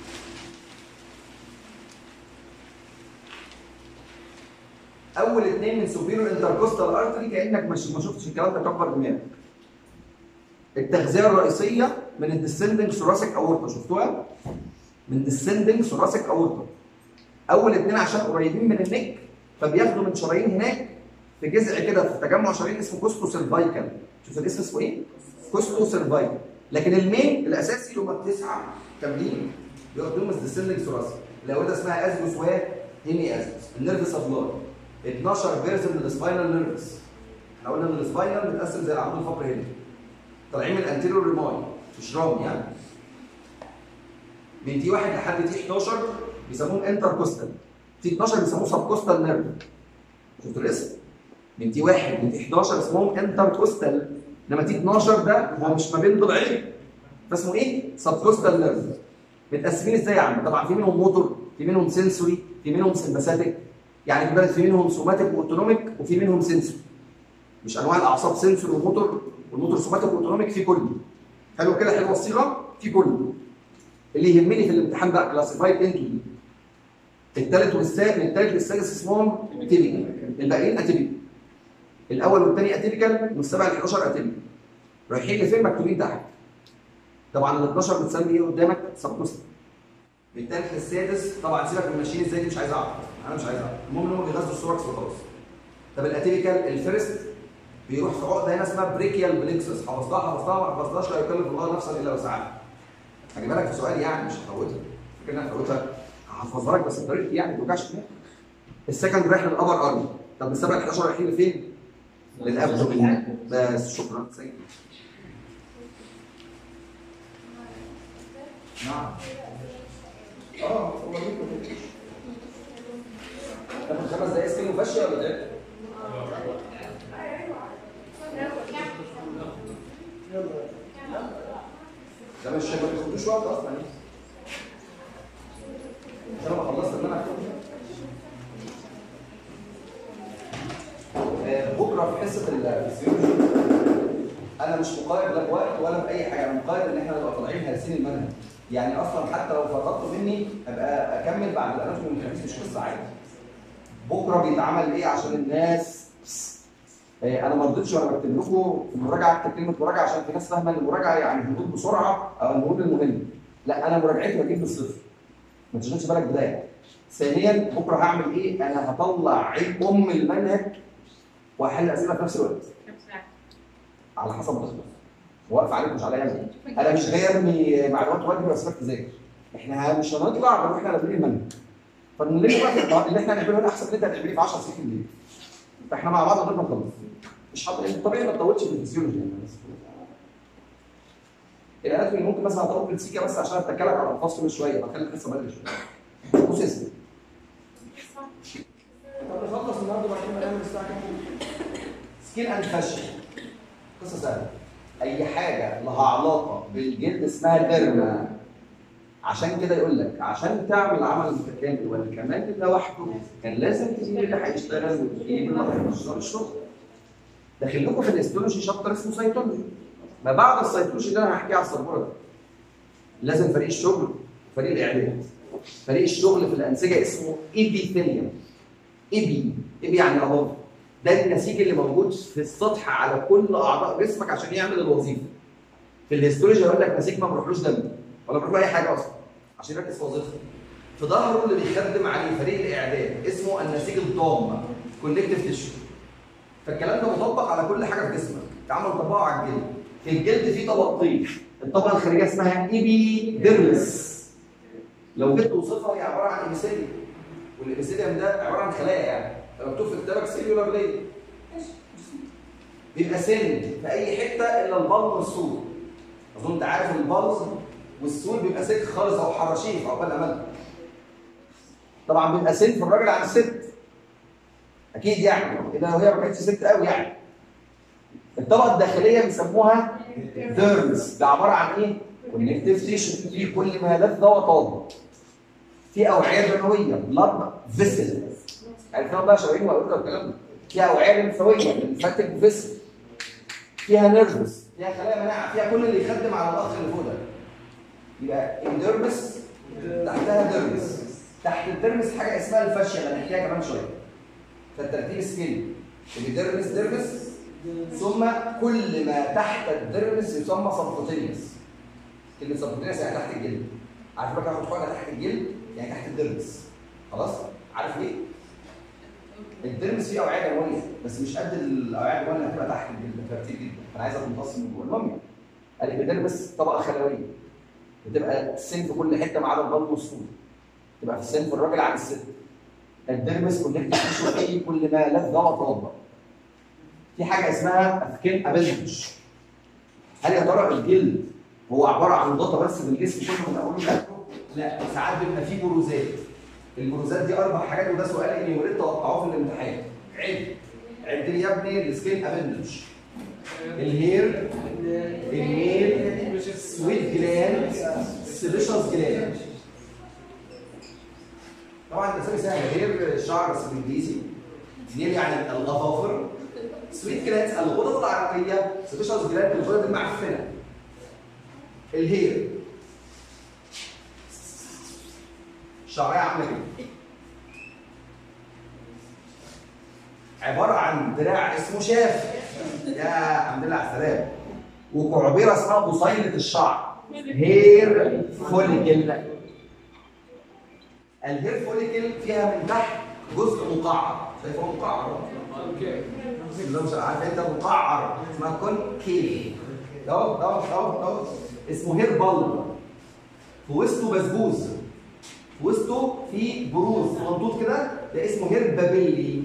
اول اثنين من سوبيرو انتركوستال ارتري كانك مش ما شفتش الكلام ده كبر دماغك التغذيه الرئيسيه من الديسندنج ثوراسيك اورتا شفتوها من ديسندنج ثوراسيك اورتا اول اثنين عشان قريبين من النك فبياخدوا من شرايين هناك في جذع كده في تجمع شرايين اسمه كوستو سيرفايكال شوف الاسم اسمه ايه؟ كوستو سيرفايكال لكن المين الاساسي اللي هم التسعه كاملين بياخدوهم از ديسندنج ثوراسيك الاورده اسمها ازجوس وهيمي ازجوس النيرف سبلاي 12 فيرز من السباينال نيرفز احنا قلنا ان السباينال متقسم زي العمود الفقري هنا طالعين من الانتيريور ريماي مش رام يعني من تي 1 لحد تي 11 بيسموهم انتر كوستال تي 12 بيسموه سب كوستال نيرف شفتوا الاسم؟ من تي 1 لتي 11 اسمهم انتر كوستال انما تي 12 ده هو مش ما بين ضلعين فاسمه ايه؟ سب كوستال نيرف متقسمين ازاي يا عم؟ طبعا في منهم موتور في منهم سنسوري في منهم سمباثيك يعني بالك في منهم سوماتيك واوتونوميك وفي منهم سنسوري مش انواع الاعصاب سنسوري وموتور والموتور سوماتيك واوتونوميك في كله حلو كده حلوه الصيغه في كله اللي يهمني في الامتحان بقى كلاسيفايد انتو دي الثالث والسادس من الثالث للسادس اسمهم تيبيكال الباقيين اتيبيكال الاول والثاني اتيبيكال والسابع ل 11 اتيبيكال رايحين لفين مكتوبين تحت طبعا ال 12 بتسمي ايه قدامك سبكوستال من الثالث للسادس طبعا سيبك من ماشيين ازاي دي مش عايز اعرف انا مش عايز اعرف المهم ان هم بيغذوا السوركس وخلاص طب الاتيبيكال الفيرست بيروح في عقده هنا اسمها بريكيال بليكسس حفظتها حفظتها ما حفظتهاش لا يكلف الله نفسا الا وسعها هجيبها لك في سؤال يعني مش هفوتها فاكر انا هفوتها هحفظها لك بس بطريقتي يعني ما توجعش دماغك السكند رايح للابر ارم طب السبع 11 رايحين لفين؟ للابدومين بس شكرا سيد نعم اه هو ليه تاخد خمس دقايق سكين وفشه ولا ايه؟ ده مش ما بياخدوش وقت اصلا يعني عشان انا خلصت ان انا آه، بكره في حصه الفسيولوجي انا مش مقيد لا بوقت ولا باي حاجه انا مقيد ان احنا نبقى طالعين هارسين المنهج يعني اصلا حتى لو فرطت مني ابقى اكمل بعد الاناتومي من الخميس مش قصه عادي بكره بيتعمل ايه عشان الناس آه، انا ما رضيتش وانا بكتب لكم في المراجعه اكتب كلمه مراجعه عشان في ناس فاهمه ان المراجعه يعني الهبوط بسرعه او الهبوط المهم لا انا مراجعتي بجيب بالصفر ما تشغلش بالك بدايه ثانيا بكره هعمل ايه انا هطلع عيب ام المنهج واحل اسئله في نفس الوقت على حسب ما تخلص واقف عليكم مش عليا انا انا مش جاي ارمي معلومات واجب واسيبك تذاكر احنا مش هنطلع غير واحنا نازلين المنهج فنلم بقى اللي احنا هنعمله هنا احسن من اللي انت هتعمليه في 10 سنين بالليل فاحنا مع بعض لغايه ما نخلص مش حاطط طبيعي ما تطولش في الفسيولوجي يعني بس الاناتومي ممكن مثلا اطول سيكا بس عشان اتكلك على الفصل من شويه بخلي الحصه بدري شويه بص اسمي طب نخلص النهارده وبعدين نعمل الساعه كام؟ سكين اند فاشن قصه سهله اي حاجه لها علاقه بالجلد اسمها ديرما عشان كده يقول لك عشان تعمل عمل متكامل والكمال لوحده كان لازم تجيب اللي هيشتغل وتجيب اللي هيشتغل الشغل داخل لكم في الاستولوجي شابتر اسمه سيتولوجي ما بعد السيتولوجي ده انا هحكي على السبوره ده لازم فريق الشغل وفريق الاعداد فريق الشغل في الانسجه اسمه ايبيثيليوم ايبي ايبي يعني اهو ده النسيج اللي موجود في السطح على كل اعضاء جسمك عشان يعمل الوظيفه في الهيستولوجي يقول لك نسيج ما بيروحلوش دم ولا بيروح له اي حاجه اصلا عشان يركز في وظيفته في ظهره اللي بيخدم عليه فريق الاعداد اسمه النسيج الضام كونكتيف تيشو فالكلام ده مطبق على كل حاجه في جسمك تعمل طبقه على الجلد في الجلد في طبقتين الطبقه الخارجيه اسمها ايبيديرمس لو جيت توصفها هي عباره عن ايبيثيليوم والايبيثيليوم ده عباره عن خلايا يعني مكتوب في كتابك سيلولار ليه بيبقى سن في اي حته الا البطن والسور اظن انت عارف البلز والسول بيبقى سك خالص او حراشيف عقبال امل طبعا بيبقى سن في الراجل عن الست اكيد يعني اذا لو هي ما كانتش ست قوي يعني الطبقه الداخليه بيسموها ديرمس ده عباره عن ايه؟ كونكتيف تيشو فيه كل ما لذ وطاب في اوعيه دمويه بلاد فيسل عرفناهم بقى شرايين واقول لك الكلام ده فيها اوعيه لمفاويه لمفاتيك فيسل فيها نيرفس فيها خلايا مناعه فيها كل اللي يخدم على الاخ اللي فوق ده يبقى الديرمس تحتها ديرمس تحت الديرمس حاجه اسمها الفاشيه اللي هنحكيها كمان شويه فالترتيب سكيل الديرمس ديرمس ثم كل ما تحت الديرمس يسمى سبكوتينيوس كلمه سبكوتينيوس يعني تحت الجلد عارف بقى هاخد حاجه تحت الجلد يعني تحت الديرمس خلاص عارف ليه الديرمس فيه اوعيه دمويه بس مش قد الاوعيه الدمويه اللي هتبقى تحت الجلد ترتيب جدا انا عايز امتص من جوه المهم يعني قال لي الديرمس طبقه خلويه بتبقى السن في كل حته ما عدا البلد والسود تبقى في السن في الراجل عن الست الديرمس كونكتيف تيشو فيه كل ما لذ وطاب في حاجه اسمها افكين ابندج هل يا ترى الجلد هو عباره عن غطا بس في الجسم كله من اوله لاخره؟ لا ساعات بيبقى فيه بروزات البروزات دي اربع حاجات وده سؤال اني ولدت توقعوه في الامتحان عد عد لي يا ابني السكين ابندج الهير النيل سويت جلاند سيليشوس جلاند طبعا الاسامي سهله هير الشعر بس بالانجليزي نيل يعني الاظافر سويت جلاند الغدد العرقيه سيليشوس جلاند الغدد المعفنه الهير شعريه عامله كده عباره عن دراع اسمه شاف يا الحمد لله على السلامه وكعبيره اسمها بصيله الشعر هير فوليكل الهير فوليكل فيها من تحت جزء مقعر شايفه مقعر اللي مش عارف انت مقعر اسمها كونكيف اهو اهو اهو اهو اسمه هير بلب في وسطه بسبوس في وسطه في بروز ممدود كده ده اسمه هير بابيلي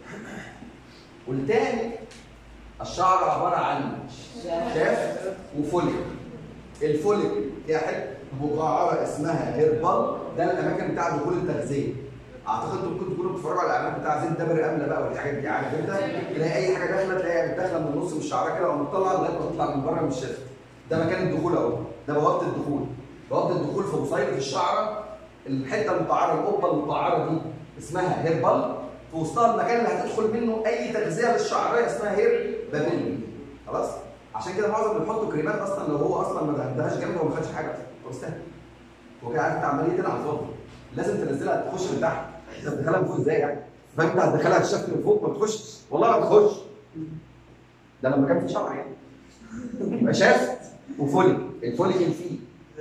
والتاني الشعر عباره عن شاف وفوليك الفوليك هي حته مقعره اسمها هيربال ده الاماكن بتاع دخول التغذيه اعتقد انتوا ممكن تكونوا بتتفرجوا على الاعلان بتاع زيت دبر امله بقى والحاجات دي عارف انت تلاقي اي حاجه داخله تلاقيها داخله من النص من الشعره كده ومطلعه لغايه ما تطلع من بره من الشفت ده مكان الدخول اهو ده بوابه الدخول بوابه الدخول في بصيله الشعره الحته المقعره القبه المقعره دي اسمها هيربال في وسطها المكان اللي هتدخل منه اي تغذيه للشعريه اسمها هير بابيلي خلاص عشان كده معظم اللي بيحطوا كريمات اصلا لو هو اصلا ما دهنتهاش جامد وما خدش حاجه هو استهل هو كده عارف انت عمال ايه على الفاضي لازم تنزلها تخش من تحت انت بتدخلها من فوق ازاي يعني فاهم انت هتدخلها الشفت من فوق ما بتخش والله ما بتخش ده لما كان في شعر يعني يبقى شافت وفوليك الفوليك اللي فيه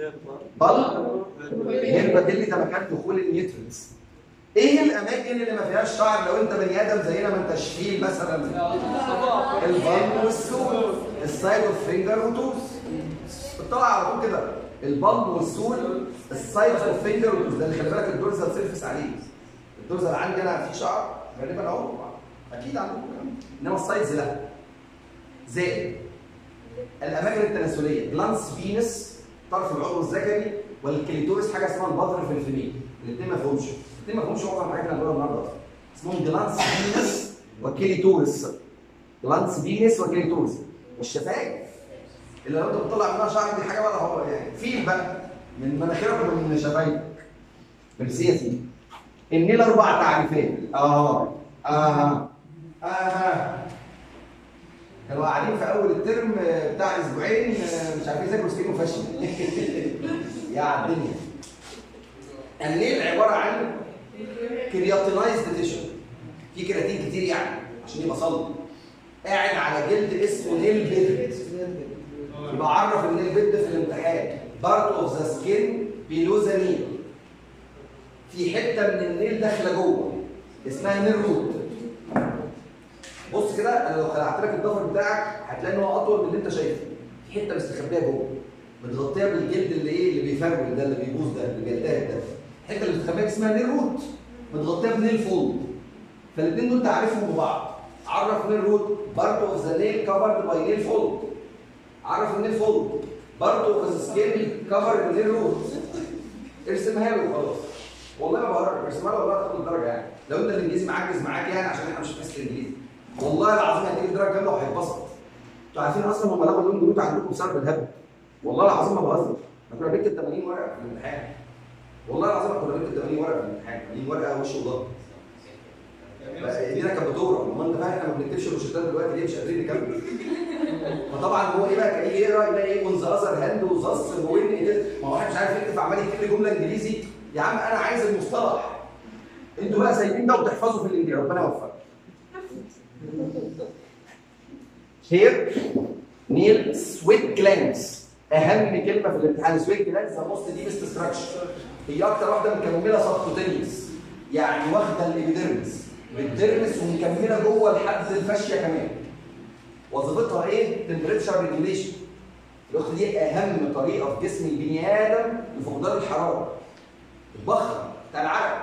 بل هير بابيلي ده مكان دخول النيوترينز ايه الاماكن اللي ما فيهاش شعر لو انت بني ادم زينا ما انتش فيل مثلا البلب والسول السايد اوف فينجر وتوز بتطلع على طول كده البلب والسول السايد اوف فينجر وتوز ده اللي خلي بالك الدورزال سيرفيس عليه الدورزال عندي انا في شعر غالبا اهو اكيد عندكم كمان انما السايدز لا زائد الاماكن التناسليه جلانس فينس طرف العضو الذكري والكليتوريس حاجه اسمها البذر في الفيميل الاثنين ما فيهمش الاثنين ما فيهمش معظم الحاجات اللي هنقولها النهارده اصلا اسمهم جلانس فينس وكليتوريس جلانس فينس وكليتوريس والشفايف اللي لو انت بتطلع منها شعر دي حاجه بقى هو يعني فيل بقى من مناخيرك ومن شفايفك بالسياسي النيل اربع تعريفات اه اه اه كانوا قاعدين في اول الترم بتاع اسبوعين مش عارفين يذاكروا سكين وفاشن يا الدنيا النيل عباره عن كرياتينايزد تيشو في كرياتين كتير يعني عشان يبقى صلب قاعد على جلد اسمه نيل بيد يبقى عرف النيل بيد في الامتحان بارت اوف ذا سكين بيلو ذا نيل في حته من النيل داخله جوه اسمها نيل روت بص كده انا لو خلعت لك الضفر بتاعك هتلاقي ان هو اطول من اللي انت شايفه في حته مستخبيه جوه متغطيه بالجلد اللي ايه اللي بيفرول ده اللي بيبوظ ده اللي بيلتهب ده الحته اللي مستخبيه اسمها نيل روت متغطيه بنيل فولد فالاثنين دول تعرفهم ببعض عرف نيل روت بارت اوف ذا نيل كفرد باي نيل فولد عرف النيل فولد برضه سكين كفر من روت ارسمها له وخلاص والله ما بهرج ارسمها له والله تاخد الدرجه يعني لو انت الانجليزي معجز معاك يعني عشان احنا مش في حصه الانجليزي والله العظيم هتجيب درجه كامله وهيتبسط انتوا عارفين اصلا هم لغوا اللون جروت عندكم بسبب الهبل والله العظيم ما بهزر احنا كنا بنكتب 80 ورقه في الامتحان والله العظيم كنا بنكتب 80 ورقه في الامتحان 80 ورقه وش وظهر ايدينا كانت بتورم ما انت فاهم احنا ما بنكتبش روشتات دلوقتي ليه مش قادرين نكمل فطبعا هو ايه بقى كان يجي يقرا يلاقي ايه اون ذا اذر هاند وزص وين إيه ما هو واحد مش عارف يكتب عمال يكتب لي جمله انجليزي يا عم انا عايز المصطلح انتوا بقى سايبين ده وبتحفظوا في الانجليزي ربنا يوفقك هير نيل سويت جلانس اهم كلمه في الامتحان سويت جلانس ذا موست ديبست ستراكشر هي اكتر واحده مكمله سبكوتينيوس يعني واخده الابيديرمس بالديرمس ومكمله جوه لحد الفاشيه كمان وظيفتها ايه؟ تمبريتشر ريجوليشن الاخت دي اهم طريقه في جسم البني ادم لفقدان الحراره البخر بتاع العرق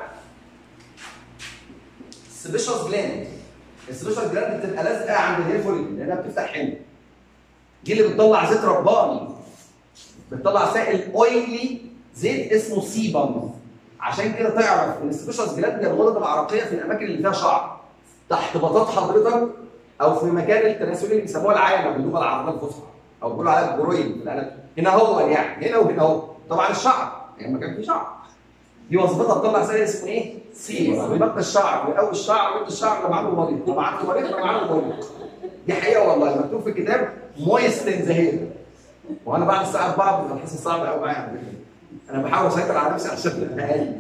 السبيشال جلاند السبيشال جلاند بتبقى لازقه عند الهير فوليكل لانها بتفتح حمل دي اللي بتطلع زيت رباني بتطلع سائل اويلي زيت اسمه سيبم عشان كده تعرف ان السبيشال جلاند هي الغدد العرقيه في الاماكن اللي فيها شعر تحت بطاط حضرتك او في مكان التناسلي اللي بيسموها العالم باللغه العربيه الفصحى او بيقولوا عليها الجروين في الاناتومي هنا هو يعني هنا وهنا هو طبعا الشعر يعني مكان فيه شعر دي وظيفتها تطلع سائل اسمه ايه؟ سيبم بينقي الشعر ويقوي الشعر ويدي الشعر لما عنده مريض لما عنده مريض لما عنده مريض دي حقيقه والله مكتوب في الكتاب مويست ان ذا هير وانا بعد الساعه 4 بتبقى الحصه صعبه قوي معايا على فكره انا بحاول اسيطر على نفسي عشان ابقى قايل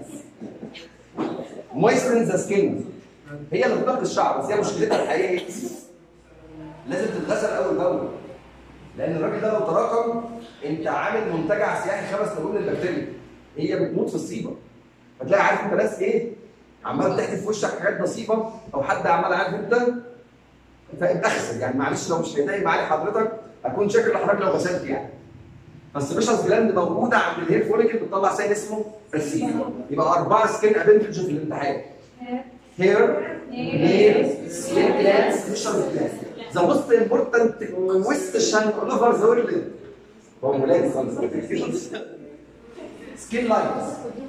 مويست ان ذا سكين هي اللي بتنقي الشعر بس هي مشكلتها الحقيقيه ايه؟ لازم تتغسل اول باول لان الراجل ده لو تراكم انت عامل منتجع سياحي خمس نجوم للبكتيريا هي بتموت في الصيبه فتلاقي عارف انت ناس ايه عمال تحكي في وشك حاجات بسيطه او حد عمال عارف انت فابقى اغسل يعني معلش لو مش هيضايق معالي حضرتك اكون شاكر لحضرتك لو غسلت يعني فالسبيشال جلاند موجوده عند الهير فوليكل بتطلع سائل اسمه رسيل يبقى اربعه سكين ابنتج في الامتحان هير نيل سكين جلاند سبيشال جلاند ذا موست امبورتنت كويستشن اول اوفر ذا وورلد هو ولاد سكين لاينز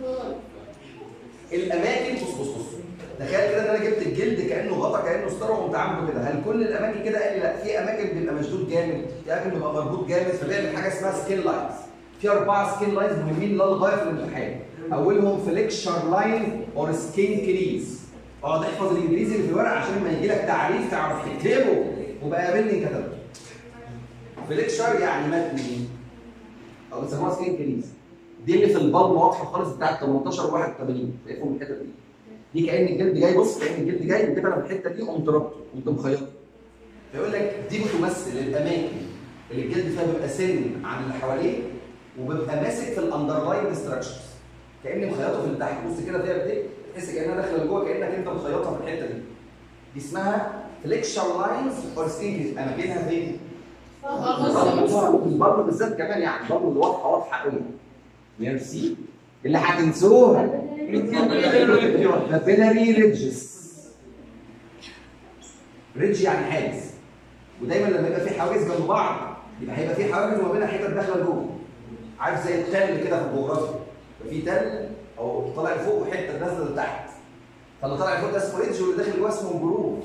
الاماكن بص بص بص تخيل كده ان انا جبت الجلد كانه غطا كانه ستاره وقمت عامله كده هل كل الاماكن كده قال لي لا في اماكن بيبقى مشدود جامد في اماكن بيبقى مربوط جامد فبيعمل حاجه اسمها سكين لاينز في اربعه سكين لاينز مهمين للغايه في الامتحان اولهم فليكشر لاين اور سكين كريز اقعد احفظ الانجليزي اللي في الورق عشان لما يجي لك تعريف تعرف تكتبه وبقى قابلني كتبته فليكشر يعني متني او بيسموها سكين كريز دي اللي في البلم واضحه خالص بتاعت 18 81 شايفهم الحته دي دي كان الجلد جاي بص كان الجلد جاي وجيت انا في الحته دي قمت ربطه قمت مخيطه فيقول لك دي بتمثل الاماكن اللي الجلد فيها بيبقى سن عن اللي حواليه وبيبقى ماسك في الاندرلاين ستراكشرز كاني مخيطه في اللي تحت بص كده فيها بايديك تحس كانها داخله لجوه كانك انت مخيطها في الحته دي دي اسمها فليكشر لاينز اور سكين اماكنها فين؟ البر بالذات كمان يعني البر اللي واضحه واضحه قوي ميرسي اللي هتنسوها بابيلاري ريدجز ريدج يعني حاجز ودايما لما يبقى في حواجز جنب بعض يبقى هيبقى في حواجز وما بينها حتت داخله جوه عارف زي التل كده في الجغرافيا يبقى في تل او طالع لفوق وحته نازله لتحت فاللي طالع لفوق ده اسمه ريدج واللي داخل جوه اسمه جروب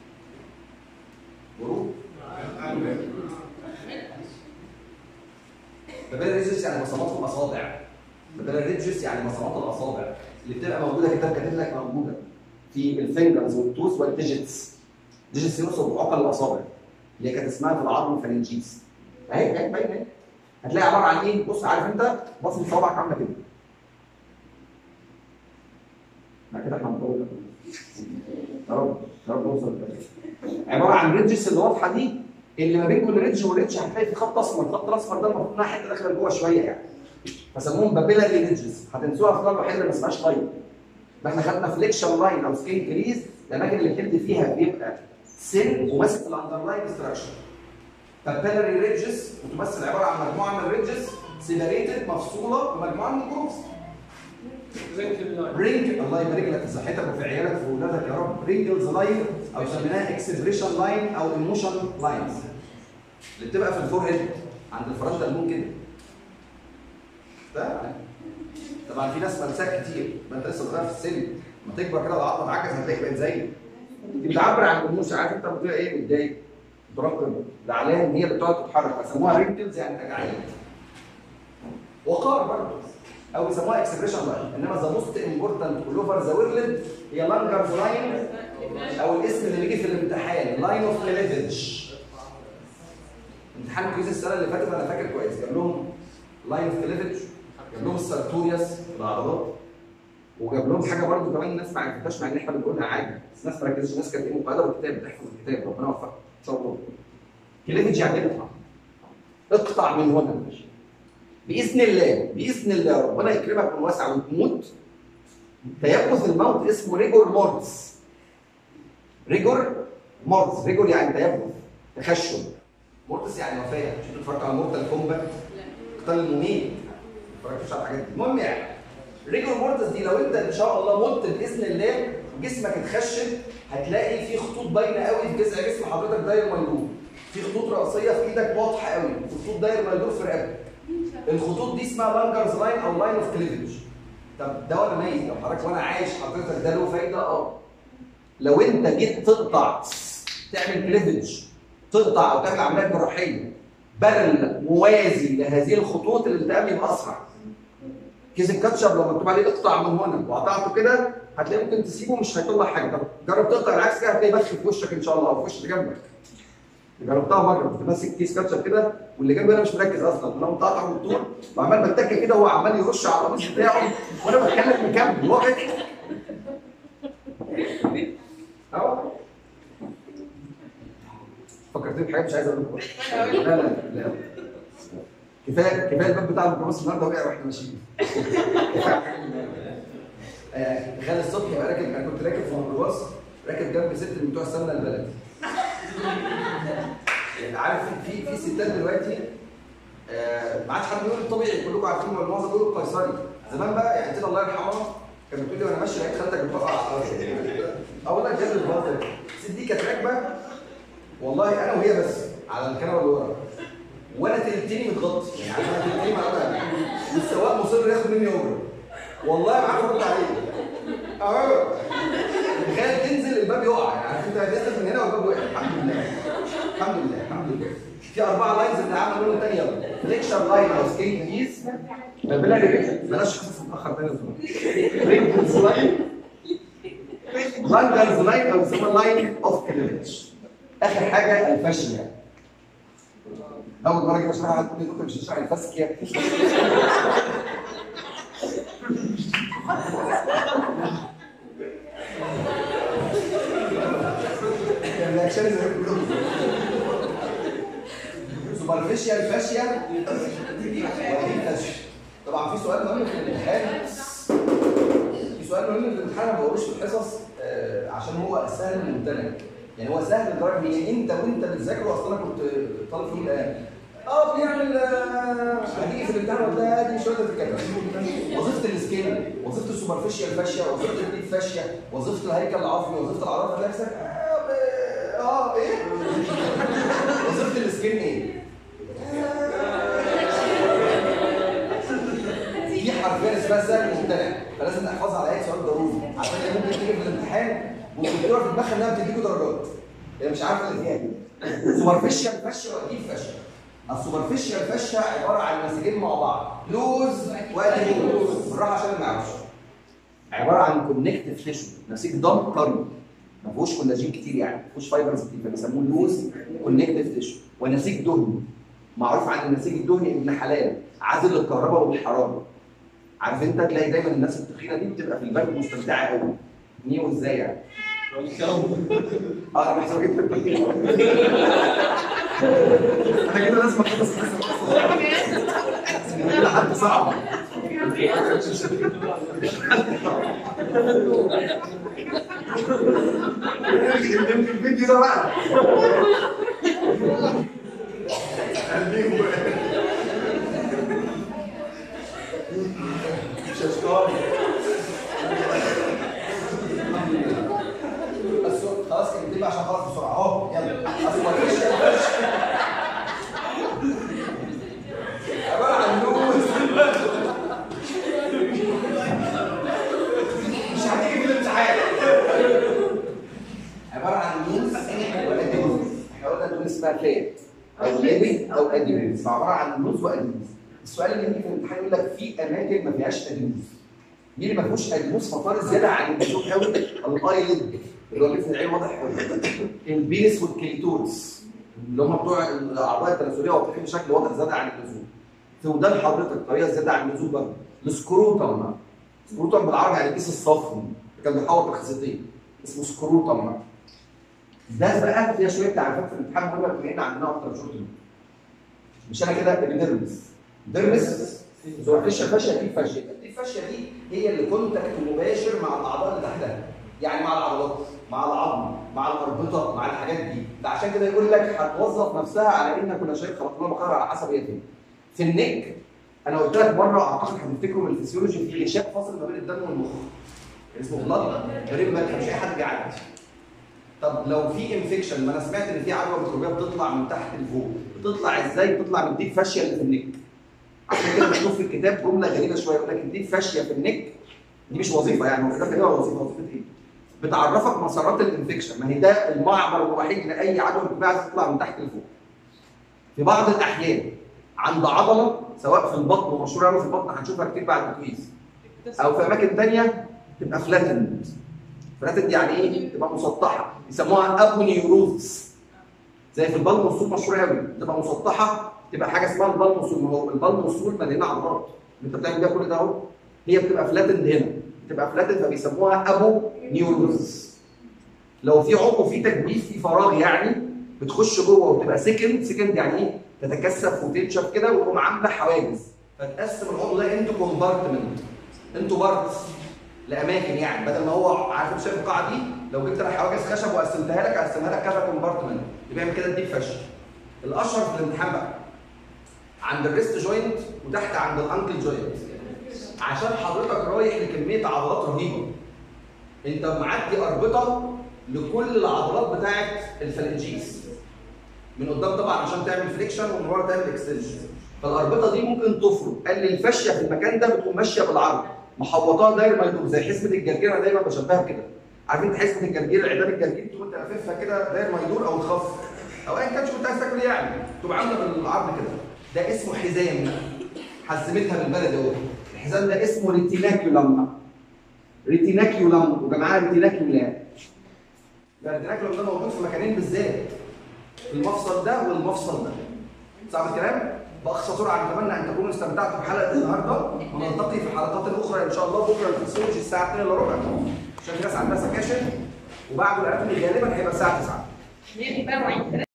جروب بابيلاري ريدجز يعني بصمات الاصابع بدل ريدجز يعني مسامات الاصابع اللي بتبقى موجوده كده كاتب لك موجوده في الفينجرز والتوث والديجيتس ديجيتس يوصل بعقل الاصابع اللي هي كانت اسمها في العظم الفرنجيز اهي اهي باين اهي هتلاقي عباره عن ايه؟ بص عارف انت بصم صوابعك عامله كده ما كده احنا هنطول يا رب يا رب نوصل عباره عن ريدجز اللي واضحه دي اللي ما بين كل ريدج وريدج هتلاقي في خط اسمر الخط الاصفر ده المفروض انها حته داخله لجوه شويه يعني فسموهم بابيلاري ريدجز هتنسوها في الطلبه الوحيده اللي ما اسمهاش لاين احنا خدنا فليكشن لاين او سكين كريز الاماكن اللي الجلد فيها بيبقى سن وماسك في الاندرلاين ستراكشر بابيلاري ريدجز بتمثل عباره عن مجموعه من الريدجز سيبريتد مفصوله بمجموعه من الجروبس رينج الله يبارك لك في صحتك وفي عيالك وفي اولادك يا رب رينجلز لاين او سميناها اكسبريشن لاين او ايموشن لاينز اللي بتبقى في الفور هيد عند الفرنجة المون كده ده طبعا في ناس ملساك كتير ما انت لسه صغير في السن لما تكبر كده العظمه تعجز هتلاقي بقت زي دي بتعبر عن الانوثه عارف انت بتبقى ايه متضايق مترقب زعلان هي اللي بتقعد تتحرك بيسموها رينكلز يعني تجاعيد وقار برضه او بيسموها اكسبريشن لاين انما ذا موست امبورتنت اول اوفر ذا ويرلد هي لانجرز لاين او الاسم اللي بيجي في الامتحان لاين اوف كليفج امتحان كويز السنه اللي فاتت انا فاكر كويس جاب لهم لاين اوف كليفج جاب لهم السارتوريوس في العضلات وجاب لهم حاجه برضه كمان الناس ما عرفتهاش مع ان احنا بنقولها عادي بس الناس ما ركزتش الناس كانت ايه مقعده بالكتاب بتحفظ الكتاب ربنا يوفقها ان شاء الله كليفج يعني اقطع اقطع من هنا باذن الله باذن الله ربنا يكرمك من واسع وتموت تيبس الموت اسمه ريجور مورتس ريجور مورتس ريجور يعني تيبس تخشن مورتس يعني وفاه مش انتوا اتفرجتوا على مورتال كومبات قتال المميت ما اتفرجتوش على الحاجات دي المهم يعني ريجور مورتس دي لو انت ان شاء الله مت باذن الله جسمك اتخشن هتلاقي في خطوط باينه قوي في جذع جسم حضرتك داير ميدور في خطوط راسيه في ايدك واضحه قوي وخطوط داير ميدور في رقبتك الخطوط دي اسمها لانجرز لاين او لاين اوف كليفج طب ده وانا ميت لو حضرتك وانا عايش حضرتك ده له فايده اه لو انت جيت تقطع تعمل كليفج تقطع او تعمل عمليه جراحيه برل موازي لهذه الخطوط الالتئام يبقى اسرع كيس الكاتشب لو مكتوب عليه اقطع من هنا وقطعته كده هتلاقي ممكن تسيبه مش هيطلع حاجه طب جرب تقطع العكس كده هتلاقي بخ في وشك ان شاء الله او في وش اللي جنبك جربتها مره كنت ماسك كيس كاتشب كده واللي جنبي انا مش مركز اصلا انا مقطع بالطول وعمال بتكل كده وهو عمال يرش على القميص بتاعه وانا بتكلم مكمل هو بيضحك اهو فكرتني بحاجه مش عايز اقول لكم لا لا لا كفايه كفايه الباب بتاع الميكروباص النهارده وقع واحنا ماشيين آه، تخيل الصبح يبقى راكب انا كنت راكب في الميكروباص راكب جنب ست من بتوع السمنه البلدي يعني عارف في في ستات دلوقتي آه، ما عادش حد بيقول الطبيعي كلكم عارفين ولا معظم بيقولوا القيصري زمان بقى يعني تيتا الله يرحمها كانت بتقول لي وانا ماشي لقيت خالتك بتقع على الارض اه والله بجد بهزر الست دي كانت راكبه والله انا وهي بس على الكنبه اللي ورا وانا تلتيني متغطي يعني عارف انا تلتيني مع والسواق مصر ياخد مني اوبر والله ما عارف ارد عليه اه تخيل تنزل الباب يقع يعني عارف انت هتنزل من هنا والباب وقع الحمد لله الحمد لله الحمد لله في اربعه لاينز اللي عملوا لهم تاني يلا فليكشر لاين او سكيل كيس بلاش بلاش خصص متاخر تاني رينجلز لاين لانجرز لاين او يسموها لاين اوف كليفج اخر حاجه الفاشيه اول مره جيت اشرحها قلت لي دكتور مش هشرح الفاسكيا الرياكشن زي ما بيقولوا سوبرفيشال فاشيا ودي فاشيا طبعا في سؤال مهم في الامتحان في سؤال مهم في الامتحان ما بقولوش في الحصص آه، عشان هو سهل الممتنع يعني هو سهل لدرجه هي انت وانت بتذاكره اصلا انا كنت طالب فيه الان اه بيعمل آه، هتيجي في الامتحان ولا دي مش وقت تتكلم وظيفه السكين وظيفه السوبرفيشال فاشيا وظيفه الديب فاشيا وظيفه الهيكل العظمي وظيفه العضلات هتلاقي نفسك اه ب- اه ايه وظيفه السكين ايه؟ دي حرفيا اسمها سهل ممتنع فلازم نحفظها على اي سؤال ضروري عشان هي ممكن تيجي في الامتحان والدكتوره في دماغها انها بتديكوا درجات هي مش عارفه اللي فيها دي سوبرفيشال فاشيا وديب فاشيا السوبرفيشال فاشيا عباره عن نسيجين مع بعض لوز واديبوز بالراحه عشان ما يعرفش عباره عن كونكتيف تيشو نسيج ضم طري ما فيهوش كولاجين كتير يعني ما فيهوش فايبرز كتير فبيسموه لوز كونكتيف تيشو ونسيج دهني معروف عن النسيج الدهني ابن حلال عازل للكهرباء والحراره عارف انت تلاقي دايما الناس التخينه دي بتبقى في البرد مستمتعه قوي نيو ازاي يعني اه انا بحسب جدا انا كده لازم اخلص كده حد صعب الفيديو ده بقى مش اشكال بس خلاص كده بقى عشان خلاص بسرعه اهو يلا اصل مفيش عباره عن لوز اسمها فات او ليبيد او ادينوز عباره عن لوز وادينوز السؤال اللي يجي في الامتحان يقول لك في اماكن ما فيهاش ادينوز مين اللي ما فيهوش ادينوز فطار زياده عن اللزوم قوي الايلid اللي هو جسم العين واضح قوي البينس والكليتورس اللي هم بتوع الاعضاء التناسليه واضحين بشكل واضح زياده عن اللزوم في ودان حضرتك طريقه زياده عن اللزوم برضه السكروتم سكروتم بالعربي يعني الكيس الصفري اللي كان بيحوط الخصيتين اسمه سكروتم ده بقى فيها شويه تعريفات في الامتحان مهمه بما ان عندنا اكتر شغل مش انا كده الديرمس ديرمس زي الفشه فاشيه دي فاشيه دي الفاشيه دي هي اللي كونتاكت مباشر مع الاعضاء اللي تحتها يعني مع العضلات مع العظم مع الاربطه مع الحاجات دي ده عشان كده يقول لك هتوظف نفسها على انك كنا شايف خلقنا مقرر على حسب هي فين في النك انا قلت لك مره اعتقد هتفتكروا من الفسيولوجي في غشاء فاصل ما بين الدم والمخ اسمه بلاد بريم مالك مش اي حد بيعدي طب لو في انفكشن ما انا سمعت ان في عدوى ميكروبيه بتطلع من تحت لفوق بتطلع ازاي بتطلع من الديك فاشيه اللي في النك عشان كده مكتوب في الكتاب جمله غريبه شويه يقول لك الديك فاشيه في النك دي مش وظيفه يعني هو الكتاب كده وظيفه وظيفه ايه بتعرفك مسارات الانفكشن ما هي ده المعبر الوحيد لاي عدوى ميكروبيه عايزه تطلع من تحت لفوق في بعض الاحيان عند عضله سواء في البطن ومشهوره قوي في البطن هنشوفها كتير بعد التكويز او في اماكن ثانيه تبقى فلاتند فلاتند يعني ايه؟ تبقى مسطحه يسموها ابونيوروز زي في البلموسول مشهوره قوي تبقى مسطحه تبقى حاجه اسمها البلموسول ما هو البلموسول مليانه عضلات اللي انت بتعمل بيها كل ده اهو هي بتبقى فلاتند هنا بتبقى فلاتند فبيسموها ابو نيوروز لو في عضو في تجويف في فراغ يعني بتخش جوه وتبقى سكند سكند يعني ايه؟ تتكثف وتنشف كده وتقوم عامله حواجز فتقسم العضو ده انتو كومبارتمنت انتو بارتس لاماكن يعني بدل ما هو عارف انت شايف القاعه دي لو جبت لك حواجز خشب وقسمتها لك قسمها لك كذا كومبارتمنت يبقى يعمل كده اديك فشل الاشهر في الامتحان بقى عند الريست جوينت وتحت عند الانكل جوينت عشان حضرتك رايح لكميه عضلات رهيبه انت معدي اربطه لكل العضلات بتاعت الفلنجيس من قدام طبعا عشان تعمل فليكشن ومن ورا تعمل اكستنشن فالاربطه دي ممكن تفرق قال لي الفاشيه في المكان ده بتقوم ماشيه بالعرض محوطاها داير ما يدور زي حزمه الجرجير انا دايما بشبهها بكده عارفين انت حزمه الجرجير عيدان الجرجير تقوم انت لاففها كده داير ما يدور او تخف او ايا كان شو انت عايز تاكل ايه يعني تبقى عامله بالعرض كده ده اسمه حزام حزمتها بالبلد اهو الحزام ده اسمه ريتيناكيولم ريتيناكيولم وجماعه ريتيناكيولا الريتيناكيولم ده موجود في مكانين بالذات المفصل ده والمفصل ده صعب الكلام؟ باقصى سرعه نتمنى ان تكونوا استمتعتوا بحلقه النهارده ونلتقي في حلقات اخرى ان شاء الله بكره الفسيولوجي الساعه 2 الا ربع عشان في ناس عندها سكاشن وبعده الاناتومي غالبا هيبقى الساعه 9 بقى معين